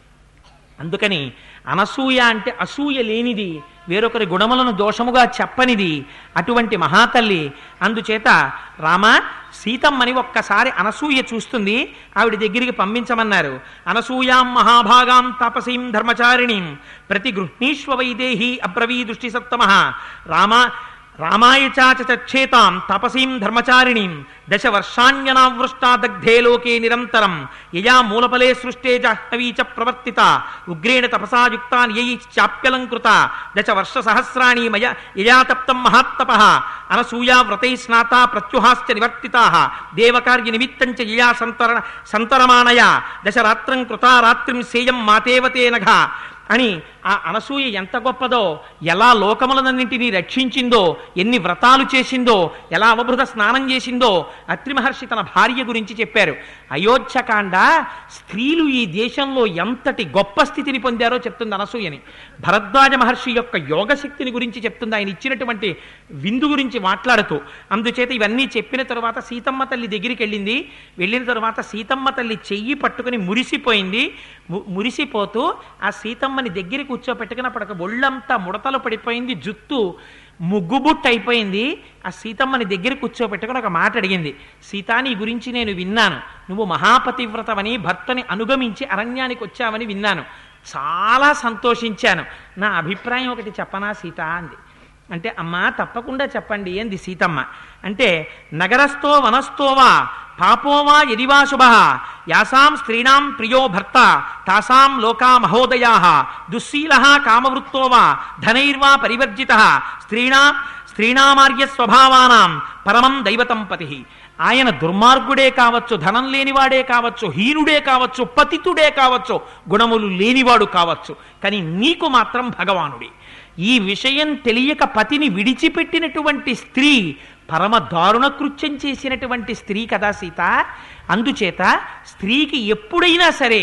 అందుకని అనసూయ అంటే అసూయ లేనిది వేరొకరి గుణములను దోషముగా చెప్పనిది అటువంటి మహాతల్లి అందుచేత రామ సీతమ్మని ఒక్కసారి అనసూయ చూస్తుంది ఆవిడ దగ్గరికి పంపించమన్నారు అనసూయాం మహాభాగాం తపసీం ధర్మచారిణీం ప్రతి గృహ్ణీష్వ వైదేహి అబ్రవీ దృష్టి సప్తమ రామ రామాయ చాచేతాం తపసీం ధర్మచారిణీం దశ వర్షాణ్యనావృష్టా దగ్ధే లోకే నిరంతరం యయా మూలఫలే సృష్టే జాహ్నవీ చ ప్రవర్తిత ఉగ్రేణ తపసా యుక్తాన్ యయి చాప్యలంకృత దశ వర్ష సహస్రాణి మయ యయా తప్తం మహాత్తప అనసూయా వ్రతై స్నాతా ప్రత్యుహాశ్చ నివర్తితా దేవకార్య నిమిత్తం చ యయా సంతర సంతరమాణయ దశరాత్రం కృతా రాత్రిం సేయం మాతేవతే నఘ అని ఆ అనసూయ ఎంత గొప్పదో ఎలా లోకములనన్నింటినీ రక్షించిందో ఎన్ని వ్రతాలు చేసిందో ఎలా అవభృత స్నానం చేసిందో అత్రి మహర్షి తన భార్య గురించి చెప్పారు అయోధ్యకాండ స్త్రీలు ఈ దేశంలో ఎంతటి గొప్ప స్థితిని పొందారో చెప్తుంది అనసూయని భరద్వాజ మహర్షి యొక్క యోగశక్తిని గురించి చెప్తుంది ఆయన ఇచ్చినటువంటి విందు గురించి మాట్లాడుతూ అందుచేత ఇవన్నీ చెప్పిన తరువాత సీతమ్మ తల్లి దగ్గరికి వెళ్ళింది వెళ్ళిన తరువాత సీతమ్మ తల్లి చెయ్యి పట్టుకుని మురిసిపోయింది ము- మురిసిపోతూ ఆ సీతమ్మని దగ్గర కూర్చోపెట్టుకుని అప్పటికి ఒళ్ళంతా ముడతలు పడిపోయింది జుత్తు ముగ్గుబుట్టు అయిపోయింది ఆ సీతమ్మని దగ్గర కూర్చోపెట్టుకుని ఒక మాట అడిగింది సీత నీ గురించి నేను విన్నాను నువ్వు మహాపతివ్రతమని భర్తని అనుగమించి అరణ్యానికి వచ్చావని విన్నాను చాలా సంతోషించాను నా అభిప్రాయం ఒకటి చెప్పనా సీత అంది అంటే అమ్మా తప్పకుండా చెప్పండి ఏంది సీతమ్మ అంటే నగరస్థో వనస్థోవా పాపోవా యదివా శుభ యాసాం స్త్రీణాం ప్రియో భర్త తాసాం లోకా మహోదయా దుశ్శీల కామవృత్తో వా ధనైర్వా పరివర్జిత స్త్రీణాం స్త్రీణామార్య స్వభావానాం పరమం దైవతం పతి ఆయన దుర్మార్గుడే కావచ్చు ధనం లేనివాడే కావచ్చు హీనుడే కావచ్చు పతితుడే కావచ్చు గుణములు లేనివాడు కావచ్చు కానీ నీకు మాత్రం భగవానుడే ఈ విషయం తెలియక పతిని విడిచిపెట్టినటువంటి స్త్రీ పరమ దారుణ కృత్యం చేసినటువంటి స్త్రీ కదా సీత అందుచేత స్త్రీకి ఎప్పుడైనా సరే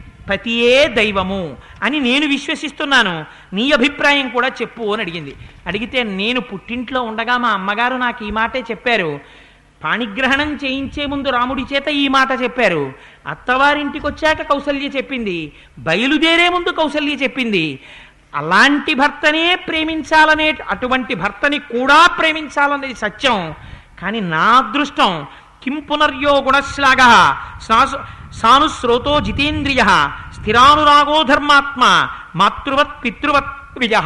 పతియే దైవము అని నేను విశ్వసిస్తున్నాను నీ అభిప్రాయం కూడా చెప్పు అని అడిగింది అడిగితే నేను పుట్టింట్లో ఉండగా మా అమ్మగారు నాకు ఈ మాటే చెప్పారు పాణిగ్రహణం చేయించే ముందు రాముడి చేత ఈ మాట చెప్పారు అత్తవారింటికి వచ్చాక కౌసల్య చెప్పింది బయలుదేరే ముందు కౌసల్య చెప్పింది అలాంటి భర్తనే ప్రేమించాలనే అటువంటి భర్తని కూడా ప్రేమించాలనేది సత్యం కానీ నా అదృష్టం కిం పునర్యో గుణశ్లాఘ సాసు సానుశ్రోతో జితేంద్రియ స్థిరానురాగో ధర్మాత్మ మాతృవత్ పితృవత్ విజ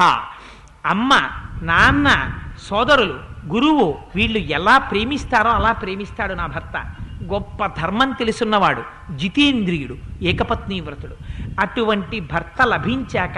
అమ్మ నాన్న సోదరులు గురువు వీళ్ళు ఎలా ప్రేమిస్తారో అలా ప్రేమిస్తాడు నా భర్త గొప్ప ధర్మం తెలుసున్నవాడు జితేంద్రియుడు ఏకపత్ని వ్రతుడు అటువంటి భర్త లభించాక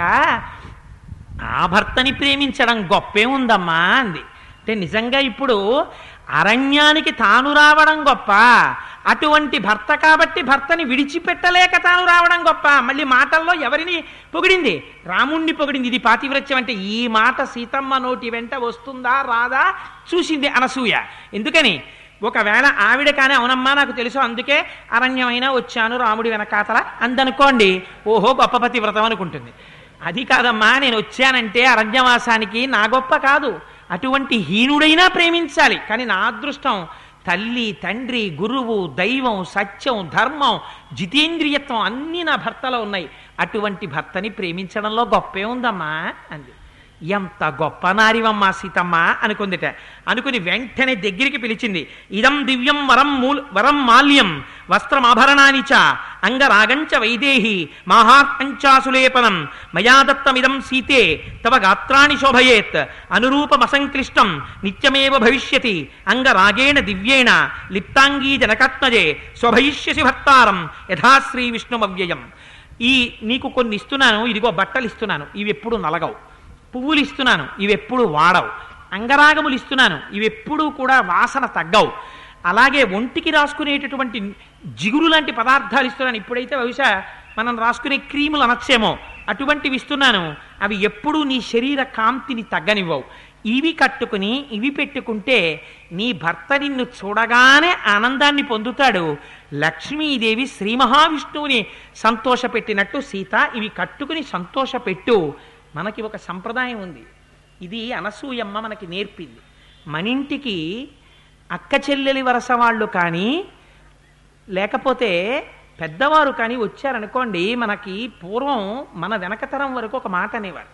ఆ భర్తని ప్రేమించడం గొప్పే ఉందమ్మా అంది అంటే నిజంగా ఇప్పుడు అరణ్యానికి తాను రావడం గొప్ప అటువంటి భర్త కాబట్టి భర్తని విడిచిపెట్టలేక తాను రావడం గొప్ప మళ్ళీ మాటల్లో ఎవరిని పొగిడింది రాముణ్ణి పొగిడింది ఇది పాతివ్రత్యం అంటే ఈ మాట సీతమ్మ నోటి వెంట వస్తుందా రాదా చూసింది అనసూయ ఎందుకని ఒకవేళ ఆవిడ కానీ అవునమ్మా నాకు తెలుసు అందుకే అరణ్యమైనా వచ్చాను రాముడి వెనకాతల అందనుకోండి ఓహో గొప్ప పతివ్రతం అనుకుంటుంది అది కాదమ్మా నేను వచ్చానంటే అరణ్యవాసానికి నా గొప్ప కాదు అటువంటి హీనుడైనా ప్రేమించాలి కానీ నా అదృష్టం తల్లి తండ్రి గురువు దైవం సత్యం ధర్మం జితేంద్రియత్వం అన్నీ నా భర్తలో ఉన్నాయి అటువంటి భర్తని ప్రేమించడంలో గొప్పే ఉందమ్మా అంది ఎంత గొప్ప నారివమ్మా సీతమ్మ అనుకుందిట అనుకుని వెంటనే దగ్గరికి పిలిచింది ఇదం దివ్యం వరం మూల్ వరం మాల్యం వస్త్రమాభరణాని చ అంగరాగంచ వైదేహి మాహార్కంచాసులేపనం మయా దత్తమిదం సీతే తవ గాత్రాణి శోభయేత్ అనురూపమసంక్లిష్టం నిత్యమేవ భవిష్యతి అంగరాగేణ దివ్యేణ లిప్తాంగీ జనకాత్మజే స్వభయిష్యసి భర్తారం యథాశ్రీ విష్ణుమవ్యయం ఈ నీకు కొన్ని ఇస్తున్నాను ఇదిగో బట్టలు ఇస్తున్నాను ఇవి ఎప్పుడు నలగవు పువ్వులు ఇస్తున్నాను ఇవి ఎప్పుడు వాడవు అంగరాగములు ఇస్తున్నాను ఇవి ఎప్పుడూ కూడా వాసన తగ్గవు అలాగే ఒంటికి రాసుకునేటటువంటి జిగురు లాంటి పదార్థాలు ఇస్తున్నాను ఇప్పుడైతే బహుశా మనం రాసుకునే క్రీములు అనొచ్చేమో అటువంటివి ఇస్తున్నాను అవి ఎప్పుడూ నీ శరీర కాంతిని తగ్గనివ్వవు ఇవి కట్టుకుని ఇవి పెట్టుకుంటే నీ భర్త నిన్ను చూడగానే ఆనందాన్ని పొందుతాడు లక్ష్మీదేవి శ్రీ మహావిష్ణువుని సంతోషపెట్టినట్టు సీత ఇవి కట్టుకుని సంతోషపెట్టు మనకి ఒక సంప్రదాయం ఉంది ఇది అనసూయమ్మ మనకి నేర్పింది మనింటికి అక్క చెల్లెలి వరస వాళ్ళు కానీ లేకపోతే పెద్దవారు కానీ వచ్చారనుకోండి మనకి పూర్వం మన వెనకతరం వరకు ఒక మాట అనేవారు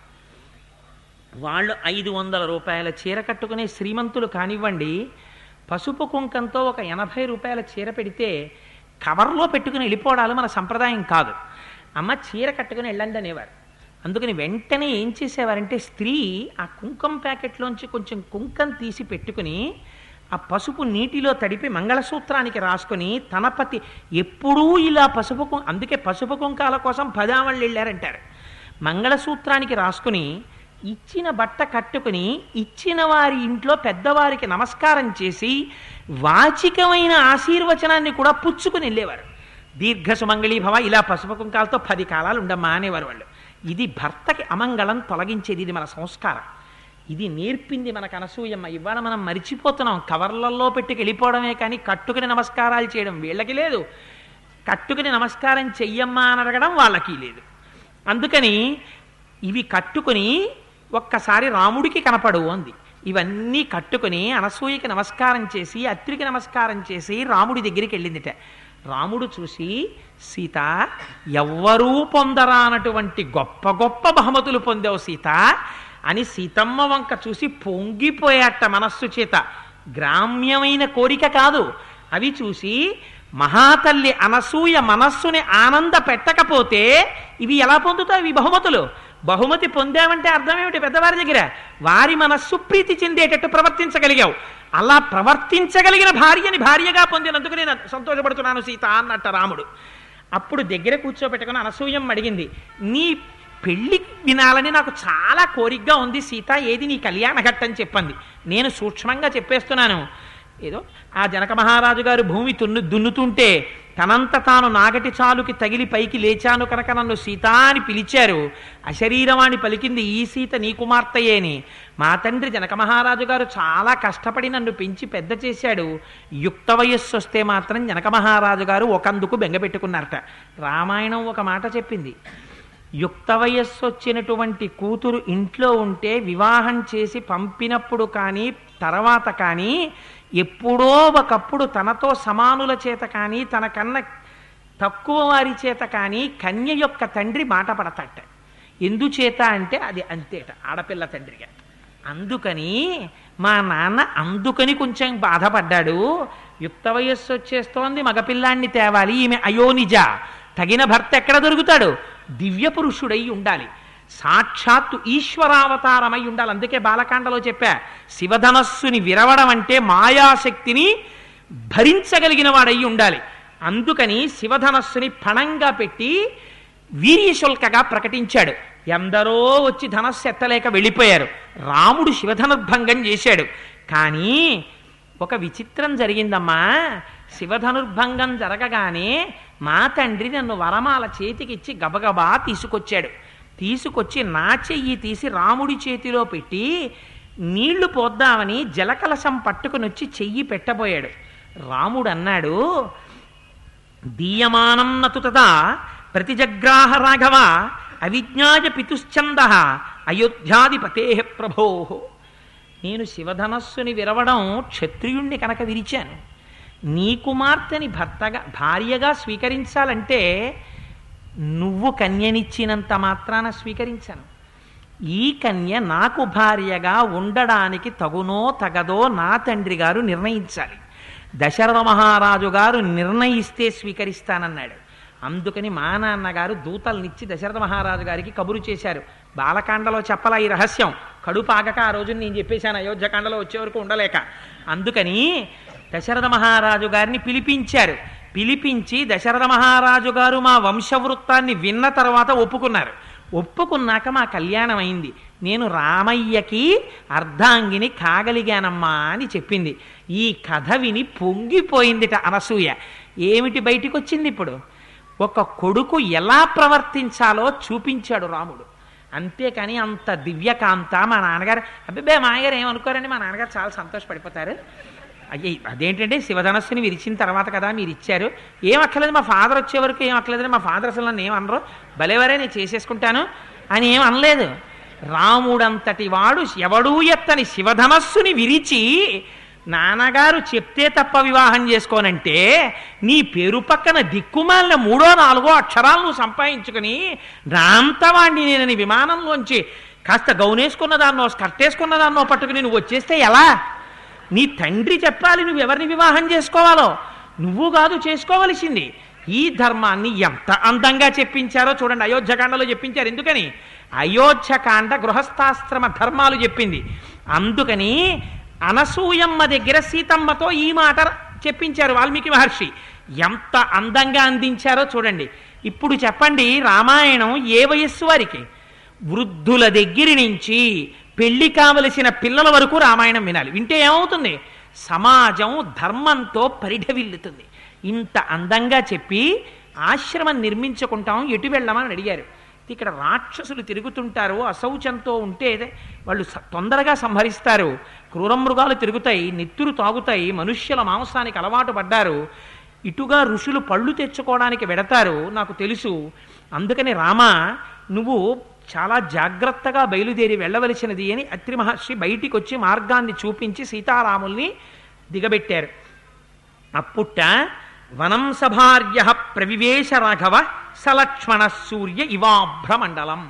వాళ్ళు ఐదు వందల రూపాయల చీర కట్టుకునే శ్రీమంతులు కానివ్వండి పసుపు కుంకంతో ఒక ఎనభై రూపాయల చీర పెడితే కవర్లో పెట్టుకుని వెళ్ళిపోవడాలు మన సంప్రదాయం కాదు అమ్మ చీర కట్టుకుని వెళ్ళండి అనేవారు అందుకని వెంటనే ఏం చేసేవారంటే స్త్రీ ఆ కుంకం ప్యాకెట్లోంచి కొంచెం కుంకం తీసి పెట్టుకుని ఆ పసుపు నీటిలో తడిపి మంగళసూత్రానికి రాసుకొని తన పతి ఎప్పుడూ ఇలా పసుపు కుం అందుకే పసుపు కుంకాల కోసం పదావళ్ళు వెళ్ళారంటారు మంగళసూత్రానికి రాసుకుని ఇచ్చిన బట్ట కట్టుకుని ఇచ్చిన వారి ఇంట్లో పెద్దవారికి నమస్కారం చేసి వాచికమైన ఆశీర్వచనాన్ని కూడా పుచ్చుకుని వెళ్ళేవారు దీర్ఘ సుమంగళీ భవ ఇలా పసుపు కుంకాలతో పది కాలాలు ఉండమ్మా అనేవారు వాళ్ళు ఇది భర్తకి అమంగళం తొలగించేది ఇది మన సంస్కారం ఇది నేర్పింది మనకు అనసూయమ్మ ఇవాళ మనం మరిచిపోతున్నాం కవర్లలో పెట్టుకు వెళ్ళిపోవడమే కానీ కట్టుకుని నమస్కారాలు చేయడం వీళ్ళకి లేదు కట్టుకుని నమస్కారం చెయ్యమ్మా అని అడగడం వాళ్ళకి లేదు అందుకని ఇవి కట్టుకుని ఒక్కసారి రాముడికి కనపడు అంది ఇవన్నీ కట్టుకుని అనసూయకి నమస్కారం చేసి అత్రికి నమస్కారం చేసి రాముడి దగ్గరికి వెళ్ళిందిట రాముడు చూసి సీత ఎవ్వరూ పొందరానటువంటి గొప్ప గొప్ప బహుమతులు పొందావు సీత అని సీతమ్మ వంక చూసి పొంగిపోయాట మనస్సు చేత గ్రామ్యమైన కోరిక కాదు అవి చూసి మహాతల్లి అనసూయ మనస్సుని ఆనంద పెట్టకపోతే ఇవి ఎలా పొందుతాయి ఇవి బహుమతులు బహుమతి పొందామంటే అర్థం ఏమిటి పెద్దవారి దగ్గర వారి మనస్సు ప్రీతి చెందేటట్టు ప్రవర్తించగలిగావు అలా ప్రవర్తించగలిగిన భార్యని భార్యగా పొందినందుకు నేను సంతోషపడుతున్నాను సీత అన్నట్ట రాముడు అప్పుడు దగ్గర కూర్చోబెట్టుకుని అనసూయం అడిగింది నీ పెళ్లి వినాలని నాకు చాలా కోరికగా ఉంది సీత ఏది నీ కళ్యాణ ఘట్టం చెప్పండి నేను సూక్ష్మంగా చెప్పేస్తున్నాను ఏదో ఆ జనక మహారాజు గారు భూమి తున్ను దున్నుతుంటే తనంత తాను నాగటి చాలుకి తగిలి పైకి లేచాను కనుక నన్ను సీత అని పిలిచారు అశరీరవాణి పలికింది ఈ సీత నీ కుమార్తెయేని మా తండ్రి జనక మహారాజు గారు చాలా కష్టపడి నన్ను పెంచి పెద్ద చేశాడు యుక్త వయస్సు వస్తే మాత్రం జనక మహారాజు గారు ఒకందుకు బెంగపెట్టుకున్నారట రామాయణం ఒక మాట చెప్పింది యుక్త వయస్సు వచ్చినటువంటి కూతురు ఇంట్లో ఉంటే వివాహం చేసి పంపినప్పుడు కానీ తర్వాత కానీ ఎప్పుడో ఒకప్పుడు తనతో సమానుల చేత కానీ తన కన్న తక్కువ వారి చేత కానీ కన్య యొక్క తండ్రి మాట పడతట ఎందుచేత అంటే అది అంతేట ఆడపిల్ల తండ్రిగా అందుకని మా నాన్న అందుకని కొంచెం బాధపడ్డాడు యుక్త వయస్సు వచ్చేస్తోంది మగపిల్లాన్ని తేవాలి ఈమె అయోనిజ తగిన భర్త ఎక్కడ దొరుకుతాడు దివ్య పురుషుడై ఉండాలి సాక్షాత్తు ఈశ్వరావతారమై ఉండాలి అందుకే బాలకాండలో చెప్పా శివధనస్సుని విరవడం అంటే మాయాశక్తిని భరించగలిగిన వాడై ఉండాలి అందుకని శివధనస్సుని పణంగా పెట్టి వీర్యశుల్కగా ప్రకటించాడు ఎందరో వచ్చి ధనస్సు ఎత్తలేక వెళ్ళిపోయారు రాముడు శివధనుర్భంగం చేశాడు కానీ ఒక విచిత్రం జరిగిందమ్మా శివధనుర్భంగం జరగగానే మా తండ్రి నన్ను వరమాల చేతికిచ్చి గబగబా తీసుకొచ్చాడు తీసుకొచ్చి నా చెయ్యి తీసి రాముడి చేతిలో పెట్టి నీళ్లు పోద్దామని జలకలశం పట్టుకుని వచ్చి చెయ్యి పెట్టబోయాడు రాముడు అన్నాడు దీయమానం నతు తదా ప్రతిజగ్రాహ రాఘవ అవిజ్ఞాయ పితుశ్చంద అయోధ్యాధిపతే ప్రభో నేను శివధనస్సుని విరవడం క్షత్రియుణ్ణి కనుక విరిచాను నీ కుమార్తెని భర్తగా భార్యగా స్వీకరించాలంటే నువ్వు కన్యనిచ్చినంత మాత్రాన స్వీకరించాను ఈ కన్య నాకు భార్యగా ఉండడానికి తగునో తగదో నా తండ్రి గారు నిర్ణయించాలి దశరథ మహారాజు గారు నిర్ణయిస్తే స్వీకరిస్తానన్నాడు అందుకని మా నాన్నగారు దూతల్నిచ్చి దశరథ మహారాజు గారికి కబురు చేశారు బాలకాండలో చెప్పలా ఈ రహస్యం కడుపు ఆగక ఆ రోజు నేను చెప్పేశాను అయోధ్యకాండలో వచ్చే వరకు ఉండలేక అందుకని దశరథ మహారాజు గారిని పిలిపించారు పిలిపించి దశరథ మహారాజు గారు మా వంశవృత్తాన్ని విన్న తర్వాత ఒప్పుకున్నారు ఒప్పుకున్నాక మా కళ్యాణం అయింది నేను రామయ్యకి అర్ధాంగిని కాగలిగానమ్మా అని చెప్పింది ఈ కథ విని పొంగిపోయిందిట అనసూయ ఏమిటి బయటికి వచ్చింది ఇప్పుడు ఒక కొడుకు ఎలా ప్రవర్తించాలో చూపించాడు రాముడు అంతేకాని అంత దివ్యకాంత మా నాన్నగారు అబ్బే మా నాన్నగారు ఏమనుకోరండి మా నాన్నగారు చాలా సంతోషపడిపోతారు అయ్యి అదేంటంటే శివధనస్సుని విరిచిన తర్వాత కదా మీరు ఇచ్చారు ఏం అక్కర్లేదు మా ఫాదర్ వచ్చే వరకు ఏం అక్కర్లేదు మా ఫాదర్ అసలు నన్ను ఏమనరు భలేవరే నేను చేసేసుకుంటాను అని ఏం అనలేదు రాముడంతటి వాడు ఎవడూ ఎత్తని శివధనస్సుని విరిచి నాన్నగారు చెప్తే తప్ప వివాహం చేసుకోనంటే నీ పేరు పక్కన దిక్కుమాలిన మూడో నాలుగో అక్షరాలు నువ్వు సంపాదించుకుని రాంతవాణ్ణి నేనని విమానంలోంచి కాస్త గౌనేసుకున్న దాన్నో స్కర్ట్ వేసుకున్న దాన్నో పట్టుకుని నువ్వు వచ్చేస్తే ఎలా నీ తండ్రి చెప్పాలి నువ్వు ఎవరిని వివాహం చేసుకోవాలో నువ్వు కాదు చేసుకోవలసింది ఈ ధర్మాన్ని ఎంత అందంగా చెప్పించారో చూడండి అయోధ్యకాండలో చెప్పించారు ఎందుకని అయోధ్యకాండ గృహస్థాశ్రమ ధర్మాలు చెప్పింది అందుకని అనసూయమ్మ దగ్గర సీతమ్మతో ఈ మాట చెప్పించారు వాల్మీకి మహర్షి ఎంత అందంగా అందించారో చూడండి ఇప్పుడు చెప్పండి రామాయణం ఏ వయస్సు వారికి వృద్ధుల దగ్గర నుంచి పెళ్లి కావలసిన పిల్లల వరకు రామాయణం వినాలి వింటే ఏమవుతుంది సమాజం ధర్మంతో పరిఢవిల్లుతుంది ఇంత అందంగా చెప్పి ఆశ్రమం నిర్మించుకుంటాం ఎటు వెళ్ళమని అడిగారు ఇక్కడ రాక్షసులు తిరుగుతుంటారు అశౌచంతో ఉంటే వాళ్ళు స- తొందరగా సంహరిస్తారు క్రూరమృగాలు తిరుగుతాయి నెత్తురు తాగుతాయి మనుష్యుల మాంసానికి అలవాటు పడ్డారు ఇటుగా ఋషులు పళ్ళు తెచ్చుకోవడానికి వెడతారు నాకు తెలుసు అందుకని రామ నువ్వు చాలా జాగ్రత్తగా బయలుదేరి వెళ్ళవలసినది అని అత్రి మహర్షి బయటికి వచ్చి మార్గాన్ని చూపించి సీతారాముల్ని దిగబెట్టారు అప్పుట్ట వనం సభార్య ప్రవివేశ రాఘవ సలక్ష్మణ సూర్య ఇవాభ్రమండలం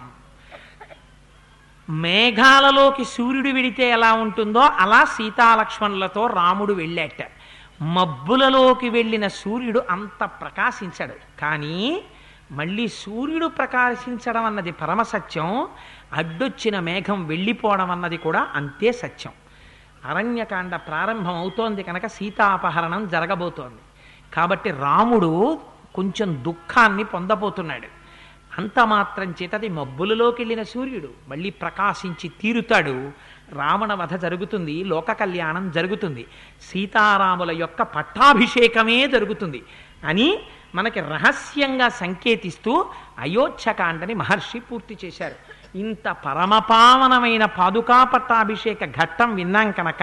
మేఘాలలోకి సూర్యుడు వెడితే ఎలా ఉంటుందో అలా సీతాలక్ష్మణులతో రాముడు వెళ్ళాట మబ్బులలోకి వెళ్ళిన సూర్యుడు అంత ప్రకాశించాడు కానీ మళ్ళీ సూర్యుడు ప్రకాశించడం అన్నది పరమసత్యం అడ్డొచ్చిన మేఘం వెళ్ళిపోవడం అన్నది కూడా అంతే సత్యం అరణ్యకాండ ప్రారంభం అవుతోంది కనుక సీతాపహరణం జరగబోతోంది కాబట్టి రాముడు కొంచెం దుఃఖాన్ని పొందబోతున్నాడు అంత మాత్రం చేతది మబ్బులలోకి వెళ్ళిన సూర్యుడు మళ్ళీ ప్రకాశించి తీరుతాడు రావణ వధ జరుగుతుంది లోక కళ్యాణం జరుగుతుంది సీతారాముల యొక్క పట్టాభిషేకమే జరుగుతుంది అని మనకి రహస్యంగా సంకేతిస్తూ అయోధ్యకాండని మహర్షి పూర్తి చేశారు ఇంత పరమపావనమైన పాదుకా పట్టాభిషేక ఘట్టం విన్నాం కనుక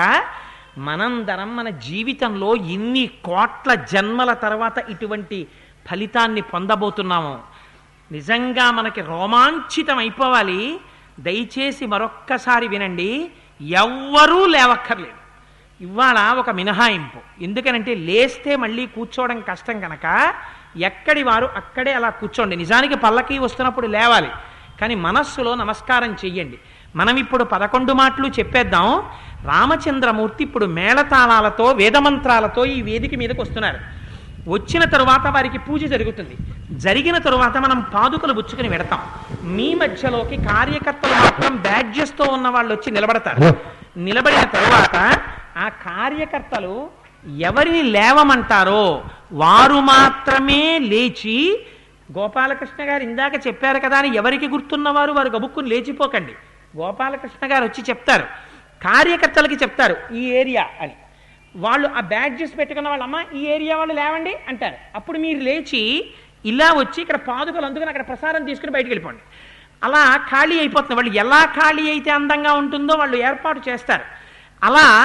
మనందరం మన జీవితంలో ఇన్ని కోట్ల జన్మల తర్వాత ఇటువంటి ఫలితాన్ని పొందబోతున్నాము నిజంగా మనకి రోమాంచితం అయిపోవాలి దయచేసి మరొక్కసారి వినండి ఎవ్వరూ లేవక్కర్లేదు ఇవాళ ఒక మినహాయింపు ఎందుకనంటే లేస్తే మళ్ళీ కూర్చోవడం కష్టం కనుక ఎక్కడి వారు అక్కడే అలా కూర్చోండి నిజానికి పల్లకి వస్తున్నప్పుడు లేవాలి కానీ మనస్సులో నమస్కారం చెయ్యండి మనం ఇప్పుడు పదకొండు మాటలు చెప్పేద్దాం రామచంద్రమూర్తి ఇప్పుడు మేళతాళాలతో వేదమంత్రాలతో ఈ వేదిక మీదకి వస్తున్నారు వచ్చిన తరువాత వారికి పూజ జరుగుతుంది జరిగిన తరువాత మనం పాదుకలు బుచ్చుకుని పెడతాం మీ మధ్యలోకి కార్యకర్తలు మాత్రం బ్యాడ్జెస్తో ఉన్న వాళ్ళు వచ్చి నిలబడతారు నిలబడిన తరువాత ఆ కార్యకర్తలు ఎవరిని లేవమంటారో వారు మాత్రమే లేచి గోపాలకృష్ణ గారు ఇందాక చెప్పారు కదా అని ఎవరికి గుర్తున్నవారు వారు గబుక్కుని లేచిపోకండి గోపాలకృష్ణ గారు వచ్చి చెప్తారు కార్యకర్తలకి చెప్తారు ఈ ఏరియా అని వాళ్ళు ఆ బ్యాడ్జెస్ పెట్టుకున్న వాళ్ళు అమ్మ ఈ ఏరియా వాళ్ళు లేవండి అంటారు అప్పుడు మీరు లేచి ఇలా వచ్చి ఇక్కడ పాదుకలు అందుకని అక్కడ ప్రసారం తీసుకుని బయటికి వెళ్ళిపోండి అలా ఖాళీ అయిపోతుంది వాళ్ళు ఎలా ఖాళీ అయితే అందంగా ఉంటుందో వాళ్ళు ఏర్పాటు చేస్తారు అలా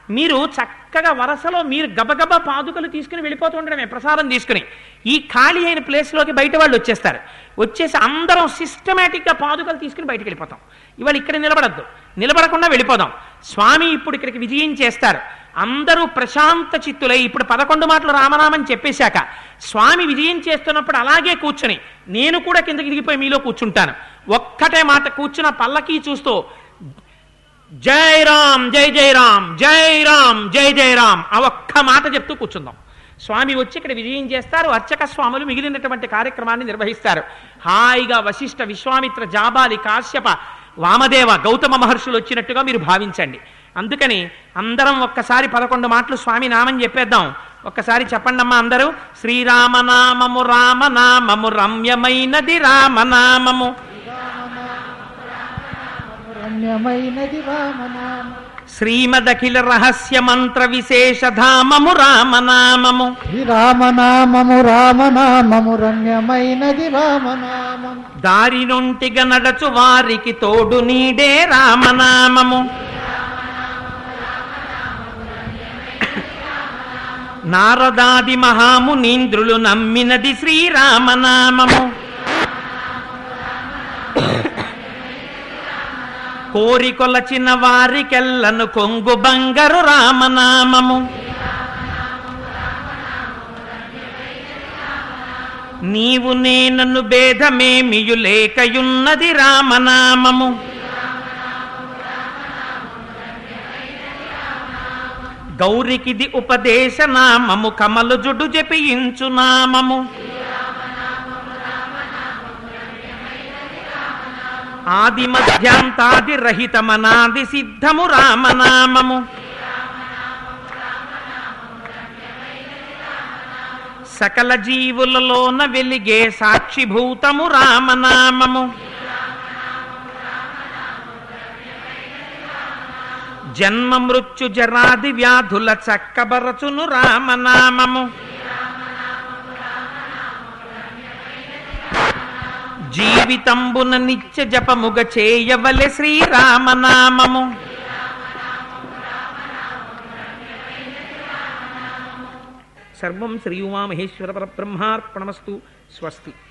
మీరు చక్కగా వరసలో మీరు గబగబా పాదుకలు తీసుకుని వెళ్ళిపోతూ ఉండడమే ప్రసాదం తీసుకుని ఈ ఖాళీ అయిన ప్లేస్లోకి బయట వాళ్ళు వచ్చేస్తారు వచ్చేసి అందరం సిస్టమేటిక్గా పాదుకలు తీసుకుని బయటికి వెళ్ళిపోతాం ఇవాళ ఇక్కడ నిలబడద్దు నిలబడకుండా వెళ్ళిపోదాం స్వామి ఇప్పుడు ఇక్కడికి విజయం చేస్తారు అందరూ ప్రశాంత చిత్తులై ఇప్పుడు పదకొండు మాటలు రామనామని చెప్పేశాక స్వామి విజయం చేస్తున్నప్పుడు అలాగే కూర్చొని నేను కూడా కిందకి దిగిపోయి మీలో కూర్చుంటాను ఒక్కటే మాట కూర్చున్న పల్లకి చూస్తూ జై రామ్ జై జై రామ్ జై రామ్ జై జై రామ్ ఆ ఒక్క మాట చెప్తూ కూర్చుందాం స్వామి వచ్చి ఇక్కడ విజయం చేస్తారు అర్చక స్వాములు మిగిలినటువంటి కార్యక్రమాన్ని నిర్వహిస్తారు హాయిగా వశిష్ఠ విశ్వామిత్ర జాబాలి కాశ్యప వామదేవ గౌతమ మహర్షులు వచ్చినట్టుగా మీరు భావించండి అందుకని అందరం ఒక్కసారి పదకొండు మాటలు స్వామి నామం చెప్పేద్దాం ఒక్కసారి చెప్పండి అమ్మా అందరూ శ్రీరామనామము రామనామము రమ్యమైనది రామనామము రమ్యమైనది రామనామ శ్రీమదఖిల రహస్య మంత్ర విశేషధామము రామనామము ఈ రామనామము రామనామము రమ్యమైనది రామనామం దారి నొంటిగా నడచు వారికి తోడు నీడే రామనామము నారదాది మహామునీంద్రులు నమ్మినది శ్రీరామనామము కోరికొలచిన వారికెల్లను కొంగు బంగారు రామనామము నీవు నేనను భేదమేమియు లేకయున్నది రామనామము గౌరికిది ఉపదేశ నామము కమలు జుడు జపించు నామము ఆది మధ్యాంతాది రహితమనాది సిద్ధము రామనామము సకల జీవులలోన వెలిగే సాక్షిభూతము రామనామము జన్మ మృత్యు జరాది వ్యాధుల చక్కబరచును రామనామము జీవితంబున నిత్య జపముగ చేయవలె శ్రీరామనామము సర్వం శ్రీ ఉమామహేశ్వర పరబ్రహ్మార్పణమస్తు స్వస్తి